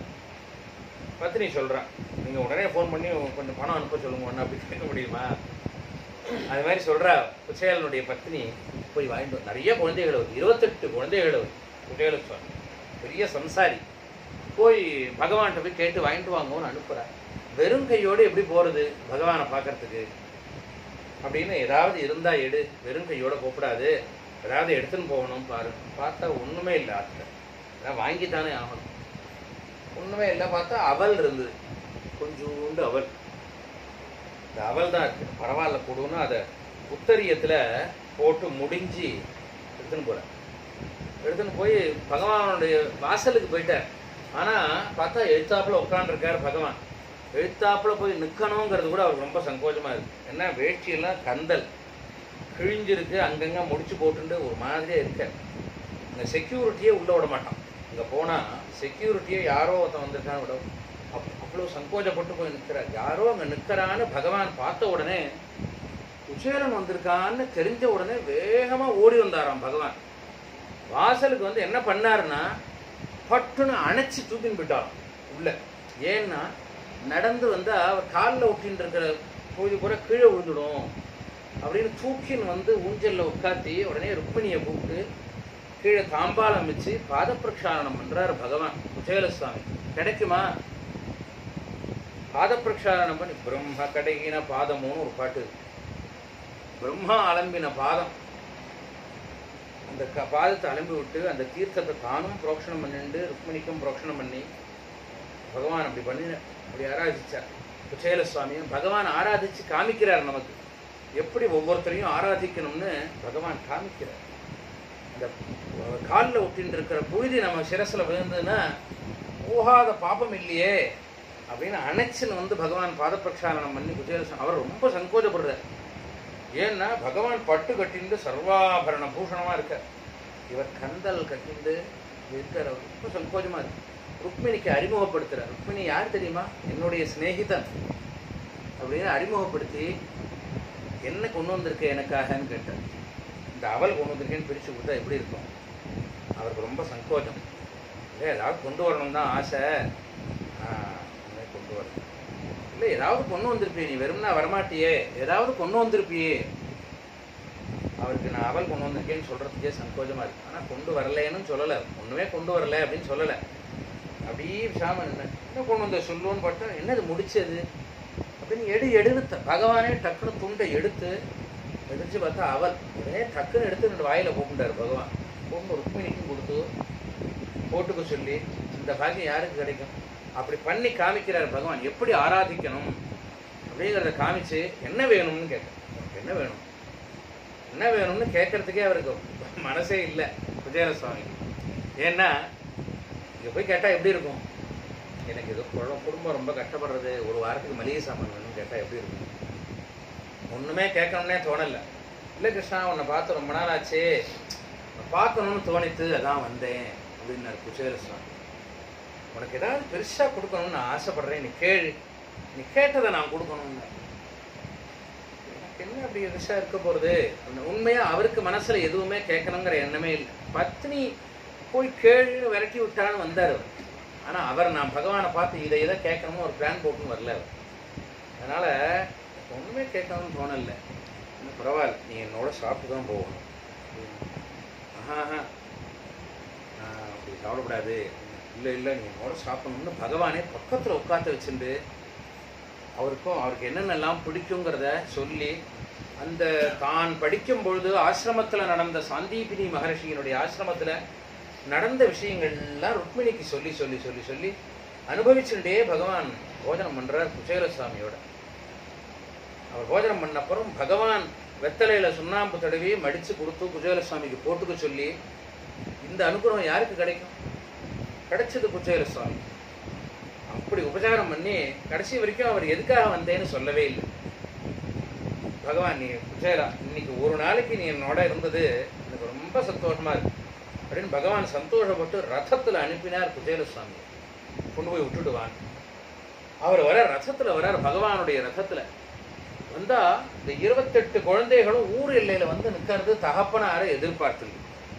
பத்தினி சொல்றான் நீங்க உடனே ஃபோன் பண்ணி கொஞ்சம் பணம் அனுப்ப சொல்லுங்க ஒன்று அப்படி கேட்க முடியுமா அது மாதிரி சொல்றா குச்சேலனுடைய பத்தினி போய் வாங்கிட்டு வா. நிறைய குழந்தைகள் வருது இருபத்தெட்டு குழந்தைகள் வருது குச்சேல சுவாமி பெரிய சம்சாரி போய் பகவான்கிட்ட போய் கேட்டு வாங்கிட்டு வாங்கன்னு அனுப்புறா வெறும் கையோடு எப்படி போறது பகவானை பார்க்கறதுக்கு அப்படின்னு ஏதாவது இருந்தா எடு வெறும் கையோட போகக்கூடாது ஏதாவது எடுத்துன்னு போகணும் பாரு பார்த்தா ஒண்ணுமே இல்லை ஆத்துல அதான் வாங்கித்தானே ஆகணும் ஒண்ணுமே இல்லை பார்த்தா அவல் இருந்தது கொஞ்சோண்டு அவல் இந்த அவல் தான் இருக்கு பரவாயில்ல கொடுன்னு அதை உத்தரியத்துல போட்டு முடிஞ்சு எடுத்துன்னு போறேன் எடுத்துன்னு போய் பகவானுடைய வாசலுக்கு போயிட்டார் ஆனா பார்த்தா எழுத்தாப்புல உட்காந்துருக்காரு பகவான் எழுத்தாப்புல போய் நிக்கணுங்கிறது கூட அவருக்கு ரொம்ப சங்கோஜமா இருக்கு என்ன வேஷ்டியெல்லாம் கந்தல் கிழிஞ்சிருக்கு அங்கங்க முடிச்சு போட்டுட்டு ஒரு மாதிரியே இருக்க இந்த செக்யூரிட்டியே உள்ள விட மாட்டான் இங்க போனா செக்யூரிட்டியே யாரோ ஒருத்தன் வந்திருக்கான்னு விட அப் அவ்வளவு சங்கோஜப்பட்டு போய் நிற்கிறார் யாரோ அங்க நிற்கிறான்னு பகவான் பார்த்த உடனே குச்சேலன் வந்திருக்கான்னு தெரிஞ்ச உடனே வேகமா ஓடி வந்தாராம் பகவான் வாசலுக்கு வந்து என்ன பண்ணாருன்னா பட்டுன்னு அணைச்சு தூக்கின்னு போயிட்டாராம் உள்ள ஏன்னா நடந்து வந்தா அவர் காலில் ஒட்டின்னு இருக்கிற கோழி கூட கீழே விழுந்துடும் அப்படின்னு தூக்கின்னு வந்து ஊஞ்சல்ல உட்காத்தி உடனே ருக்மிணியை கூப்பிட்டு கீழே தாம்பாலம் வச்சு பாத பிரக்ஷாலனம் பண்றாரு பகவான் குச்சேல சுவாமி கிடைக்குமா பாத பிரக்ஷாலனம் பண்ணி பிரம்ம கடைகின பாதமுன்னு ஒரு பாட்டு இருக்கு. பிரம்மா அலம்பின பாதம் அந்த க பாதத்தை அலம்பி விட்டு அந்த தீர்த்தத்தை தானும் புரோக்ஷணம் பண்ணிட்டு ருக்மிணிக்கும் புரோக்ஷணம் பண்ணி பகவான் அப்படி பண்ணி அப்படி ஆராதிச்சார் குச்சேல சுவாமியும் பகவான் ஆராதிச்சு காமிக்கிறார் நமக்கு எப்படி ஒவ்வொருத்தரையும் ஆராதிக்கணும்னு பகவான் காமிக்கிறார் அந்த காலில் ஒட்டின்னு இருக்கிற புழுதி நம்ம சிரசில் விழுந்ததுன்னா போகாத பாபம் இல்லையே அப்படின்னு அணைச்சுன்னு வந்து பகவான் பாத பிரக்ஷாலனம் பண்ணி குச்சேல சுவாமி அவர் ரொம்ப சங்கோஜப்படுறார் ஏன்னா பகவான் பட்டு கட்டிண்டு சர்வாபரண பூஷணமா இருக்கார் இவர் கந்தல் கட்டிண்டு இருக்கார் அவர் ரொம்ப சங்கோஜமா இருக்கு ருக்மிணிக்கு அறிமுகப்படுத்துறார் ருக்மிணி யார் தெரியுமா என்னுடைய சிநேகிதன் அப்படின்னு அறிமுகப்படுத்தி என்ன கொண்டு வந்திருக்க எனக்காகன்னு கேட்டார் இந்த அவல் கொண்டு வந்திருக்கேன்னு பிரிச்சு கொடுத்தா எப்படி இருக்கும் அவருக்கு ரொம்ப சங்கோஜம் இல்லை ஏதாவது கொண்டு வரணும் தான் ஆசை ஆ, உடனே கொண்டு வரணும் இல்லை ஏதாவது கொண்டு வந்திருப்பியே நீ வெறும்னா வரமாட்டியே ஏதாவது கொண்டு வந்திருப்பியே அவருக்கு நான் அவல் கொண்டு வந்திருக்கேன்னு சொல்றதுக்கே சங்கோஜமா இருக்கு ஆனா கொண்டு வரலைன்னு சொல்லலை ஒண்ணுமே கொண்டு வரல அப்படின்னு சொல்லலை அப்படியே பேசாம நின்னேன் என்ன கொண்டு வந்த சொல்லுன்னு பார்த்தா என்னது முடிச்சது அப்படின்னு எடு எடுன்னு த- பகவானே டக்குன்னு துண்டை எடுத்து எடுத்து பார்த்தா அவள் உடனே டக்குன்னு எடுத்து ரெண்டு வாயில போட்டுட்டார் பகவான் போட்டு ருக்மிணிக்கும் கொடுத்து போட்டுக்க சொல்லி இந்த பாக்கியம் யாருக்கு கிடைக்கும் அப்படி பண்ணி காமிக்கிறார் பகவான் எப்படி ஆராதிக்கணும் அப்படிங்கிறத காமிச்சு என்ன வேணும்னு கேட்க உனக்கு என்ன வேணும் என்ன வேணும்னு கேட்கறதுக்கே அவருக்கு மனசே இல்லை விஜயர சுவாமி ஏன்னா இங்க போய் கேட்டா எப்படி இருக்கும் எனக்கு ஏதோ குழ- குடும்பம் ரொம்ப கஷ்டப்படுறது ஒரு வாரத்துக்கு மளிகை சாமான் வேணும்னு கேட்டா எப்படி இருக்கும் ஒண்ணுமே கேட்கணும்னே தோணல இல்லை கிருஷ்ணா உன்னை பார்த்து ரொம்ப நாள் ஆச்சு உன்னை பார்க்கணும்னு தோணித்து அதான் வந்தேன் அப்படின்னாரு குச்சேர சுவாமி உனக்கு ஏதாவது பெருசா கொடுக்கணும்னு நான் ஆசைப்படுறேன் நீ கேளு நீ கேட்டதை நான் கொடுக்கணும்னு எனக்கு என்ன அப்படி பெருசா இருக்க போறது அப்படின்னு உண்மையா அவருக்கு மனசுல எதுவுமே கேட்கணுங்கிற எண்ணமே இல்லை பத்னி போய் கேளுன்னு விரட்டி விட்டான்னு வந்தார் அவர் ஆனா அவர் நான் பகவானை பார்த்து இதை இதை கேட்கணும்னு ஒரு பிளான் போட்டுன்னு வரல அவர் அதனால ஒண்ணுமே கேட்கணும்னு தோணல இன்னும் பரவாயில்ல நீ என்னோட சாப்பிட்டு தான் போகணும் ஆஹா ஆஹா நான் அப்படி கவலைப்படாது இல்லை இல்லை நீ என்னோட சாப்பிடணும்னு பகவானே பக்கத்தில் உட்காந்து வச்சுட்டு அவருக்கும் அவருக்கு என்னென்னலாம் பிடிக்குங்கிறத சொல்லி அந்த தான் படிக்கும் பொழுது ஆசிரமத்தில் நடந்த சாந்தீபினி மகர்ஷியினுடைய ஆசிரமத்தில் நடந்த விஷயங்கள்லாம் ருக்மிணிக்கு சொல்லி சொல்லி சொல்லி சொல்லி அனுபவிச்சுட்டே பகவான் போஜனம் பண்றார் குச்சேல சுவாமியோட அவர் போஜனம் பண்ண அப்புறம் பகவான் வெத்தலையில சுண்ணாம்பு தடவி மடிச்சு கொடுத்து குச்சேல சுவாமிக்கு போட்டுக்க சொல்லி இந்த அனுகிரகம் யாருக்கு கிடைக்கும் கிடைச்சது குச்சேல சுவாமி அப்படி உபச்சாரம் பண்ணி கடைசி வரைக்கும் அவர் எதுக்காக வந்தேன்னு சொல்லவே இல்லை பகவான் நீ குச்சேலா இன்னைக்கு ஒரு நாளைக்கு நீ என்னோட இருந்தது எனக்கு ரொம்ப சந்தோஷமா இருக்கு அப்படின்னு பகவான் சந்தோஷப்பட்டு ரதத்துல அனுப்பினார் குச்சேல சுவாமி கொண்டு போய் விட்டுட்டு வாங்க அவர் வர ரதத்துல வரார் பகவானுடைய ரதத்துல வந்தா இந்த இருபத்தெட்டு குழந்தைகளும் ஊர் எல்லையில வந்து நிக்கிறது தகப்பனார எதிர்பார்த்து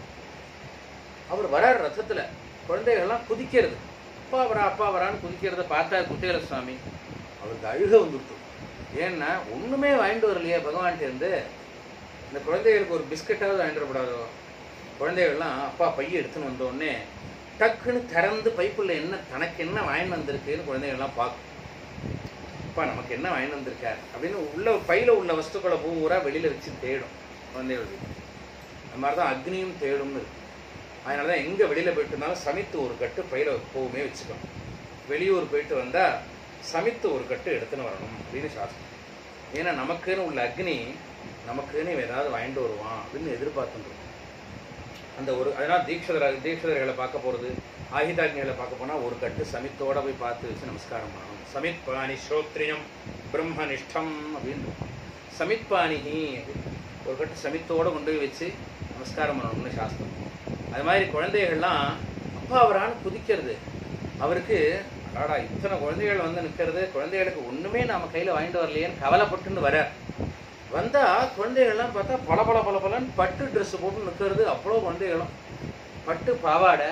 அவர் வரார் ரதத்துல குழந்தைகள்லாம் குதிக்கிறது அப்பா வரா அப்பா வரான்னு குதிக்கிறத பார்த்தா குட்டேல சுவாமி அவருக்கு அழுக வந்துட்டு ஏன்னா ஒண்ணுமே வாங்கிட்டு வரலையே பகவான்கிட்ட இருந்து இந்த குழந்தைகளுக்கு ஒரு பிஸ்கட்டாவது வாங்கிட்டு வரக்கூடாதோ குழந்தைகள்லாம் அப்பா பைய எடுத்துன்னு வந்த உடனே டக்குன்னு திறந்து பைப்புள்ள என்ன தனக்கு என்ன வாங்கிட்டு வந்திருக்குன்னு குழந்தைகள்லாம் பார்க்கும் அப்பா நமக்கு என்ன வாங்கிட்டு வந்திருக்கார் அப்படின்னு உள்ள பையில உள்ள வஸ்துக்களை பூரா வெளியில வச்சு தேடும் குழந்தைகளுக்கு அந்த மாதிரி தான் அக்னியும் தேடும்னு இருக்கு அதனால தான் எங்கே வெளியில் போயிட்டு இருந்தாலும் சமைத்து ஒரு கட்டு பையில எப்பவுமே வச்சுக்கணும் வெளியூர் போயிட்டு வந்தா சமைத்து ஒரு கட்டு எடுத்துன்னு வரணும் அப்படின்னு சாஸ்திரம் ஏன்னா நமக்குன்னு உள்ள அக்னி நமக்குன்னு இவன் ஏதாவது வாங்கிட்டு வருவான் அப்படின்னு எதிர்பார்த்துட்டு அந்த ஒரு அதனால் தீட்சிதர் தீட்சிதர்களை பார்க்க போகிறது ஆயுதாக்னிகளை பார்க்க போனால் ஒரு கட்டு சமித்தோட போய் பார்த்து வச்சு நமஸ்காரம் பண்ணணும் சமித் பாணி ஸ்ரோத்ரியம் பிரம்மனிஷ்டம் அப்படின்னு சமித் பாணிஹி அப்படின்னு ஒரு கட்டு சமித்தோட கொண்டு போய் வச்சு நமஸ்காரம் பண்ணணும்னு சாஸ்திரம் அது மாதிரி குழந்தைகள்லாம் அப்பா அவரான்னு குதிக்கிறது அவருக்கு அடாடா இத்தனை குழந்தைகள் வந்து நிற்கிறது குழந்தைகளுக்கு ஒண்ணுமே நாம கையில வாங்கிட்டு வரலையேன்னு கவலைப்பட்டுன்னு வர வந்தா குழந்தைகள்லாம் பார்த்தா பல பல பல பலன்னு பட்டு Dress போட்டு நிற்கிறது அவ்வளோ குழந்தைகளும் பட்டு பாவாடை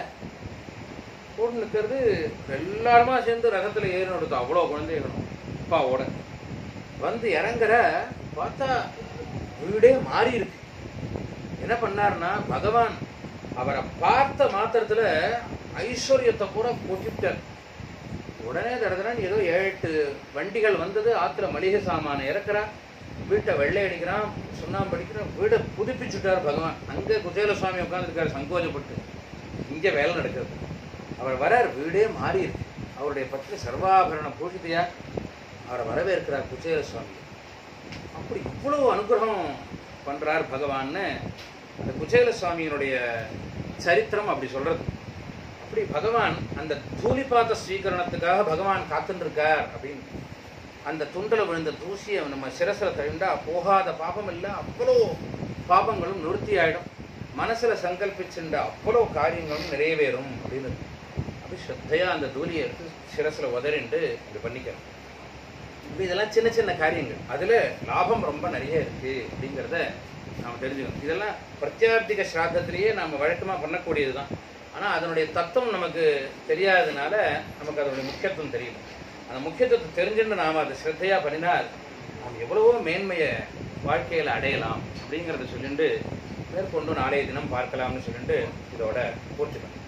போட்டு நிற்கிறது எல்லாருமா சேர்ந்து ரகத்துல ஏறி நடத்தும் அவ்வளோ குழந்தைகளும் அப்பாவோட வந்து இறங்குற பார்த்தா வீடே மாறி இருக்கு என்ன பண்ணாருன்னா பகவான் அவரை பார்த்த மாத்திரத்துல ஐஸ்வர்யத்தை பூரா கொட்டிட்டார் உடனே தடதுறான் ஏதோ ஏழு எட்டு வண்டிகள் வந்தது ஆத்துல மளிகை சாமான இறக்குறா வீட்டை வெள்ளை அடிக்கிறான் சுண்ணாம்பு அடிக்கிறான் வீடை புதுப்பிச்சுட்டார் பகவான் அங்க குச்சேல சுவாமி உட்காந்துருக்காரு சங்கோஜப்பட்டு இங்க வேலை நடக்கிறது அவர் வரார் வீடே மாறி இருக்கு அவருடைய பற்றி சர்வாபரண பூஷிதையா அவரை வரவேற்கிறார் குச்சேல சுவாமி அப்படி இவ்வளவு அனுகிரகம் பண்றார் பகவான்னு அந்த குச்சேல சுவாமியினுடைய சரித்திரம் அப்படி சொல்றது அப்படி பகவான் அந்த தூளிபாத ஸ்வீகரணத்துக்காக பகவான் காத்துட்டு இருக்கார் அப்படின்னு அந்த துண்டல விழுந்த தூசியை நம்ம சிரசில் தழுண்டா போகாத பாபம் இல்லை அவ்வளோ பாபங்களும் நிவர்த்தி ஆயிடும் மனசுல சங்கல்பிச்சுண்ட அவ்வளோ காரியங்களும் நிறைவேறும் அப்படின்னு அப்படி ஸ்ரத்தையா அந்த தூளியை எடுத்து சிரசில் உதறிண்டு இப்படி பண்ணிக்கிறோம் இப்ப இதெல்லாம் சின்ன சின்ன காரியங்கள் அதுல லாபம் ரொம்ப நிறைய இருக்கு அப்படிங்கிறத நாம தெரிஞ்சுக்கணும் இதெல்லாம் பிரத்யார்த்திக ஸ்ராத்தத்திலேயே நாம வழக்கமா பண்ணக்கூடியதுதான் ஆனா அதனுடைய தத்துவம் நமக்கு தெரியாததுனால நமக்கு அதனுடைய முக்கியத்துவம் தெரியல அந்த முக்கியத்துவத்தை தெரிஞ்சுட்டு நாம அதை ஸ்ரத்தையா பண்ணினால் நாம் எவ்வளவோ மேன்மையை வாழ்க்கையில அடையலாம் அப்படிங்கிறத சொல்லிட்டு மேற்கொண்டு நாளைய தினம் பார்க்கலாம்னு சொல்லிட்டு இதோட போட்டுக்கணும்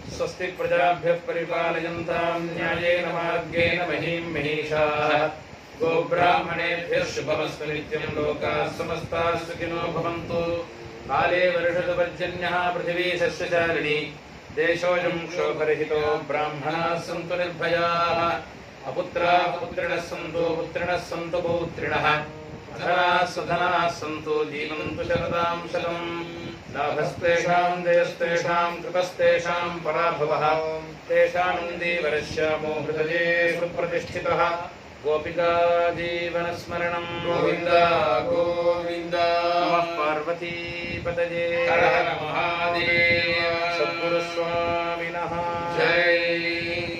स्वस्ति प्रजाभ्यः परिपालयन्तां न्यायेन मार्गेण महीं महिषाः गोब्राह्मणेभ्यः शुभमस्तु नित्यं लोकाः समस्ताः सुखिनो भवन्तु काले वर्षतु पर्जन्यः पृथिवी सस्यचारिणी देशोऽयं क्षोभरहितो ब्राह्मणाः सन्तु निर्भयाः अपुत्राः पुत्रिणः सन्तु पुत्रिणः सन्तु पौत्रिणः अधनाः सुधनाः सन्तु जीवन्तु शरदां शतम् लाभस्तेषां जयस्तेषां कृपस्तेषां पराभवः तेषानन्दीवरश्यामो हृदये सुप्रतिष्ठितः गोपिका जीवनस्मरणं गोविन्द गोविन्द नमः पार्वतीपतये हर हर महादेव सद्गुरुस्वामिनः जय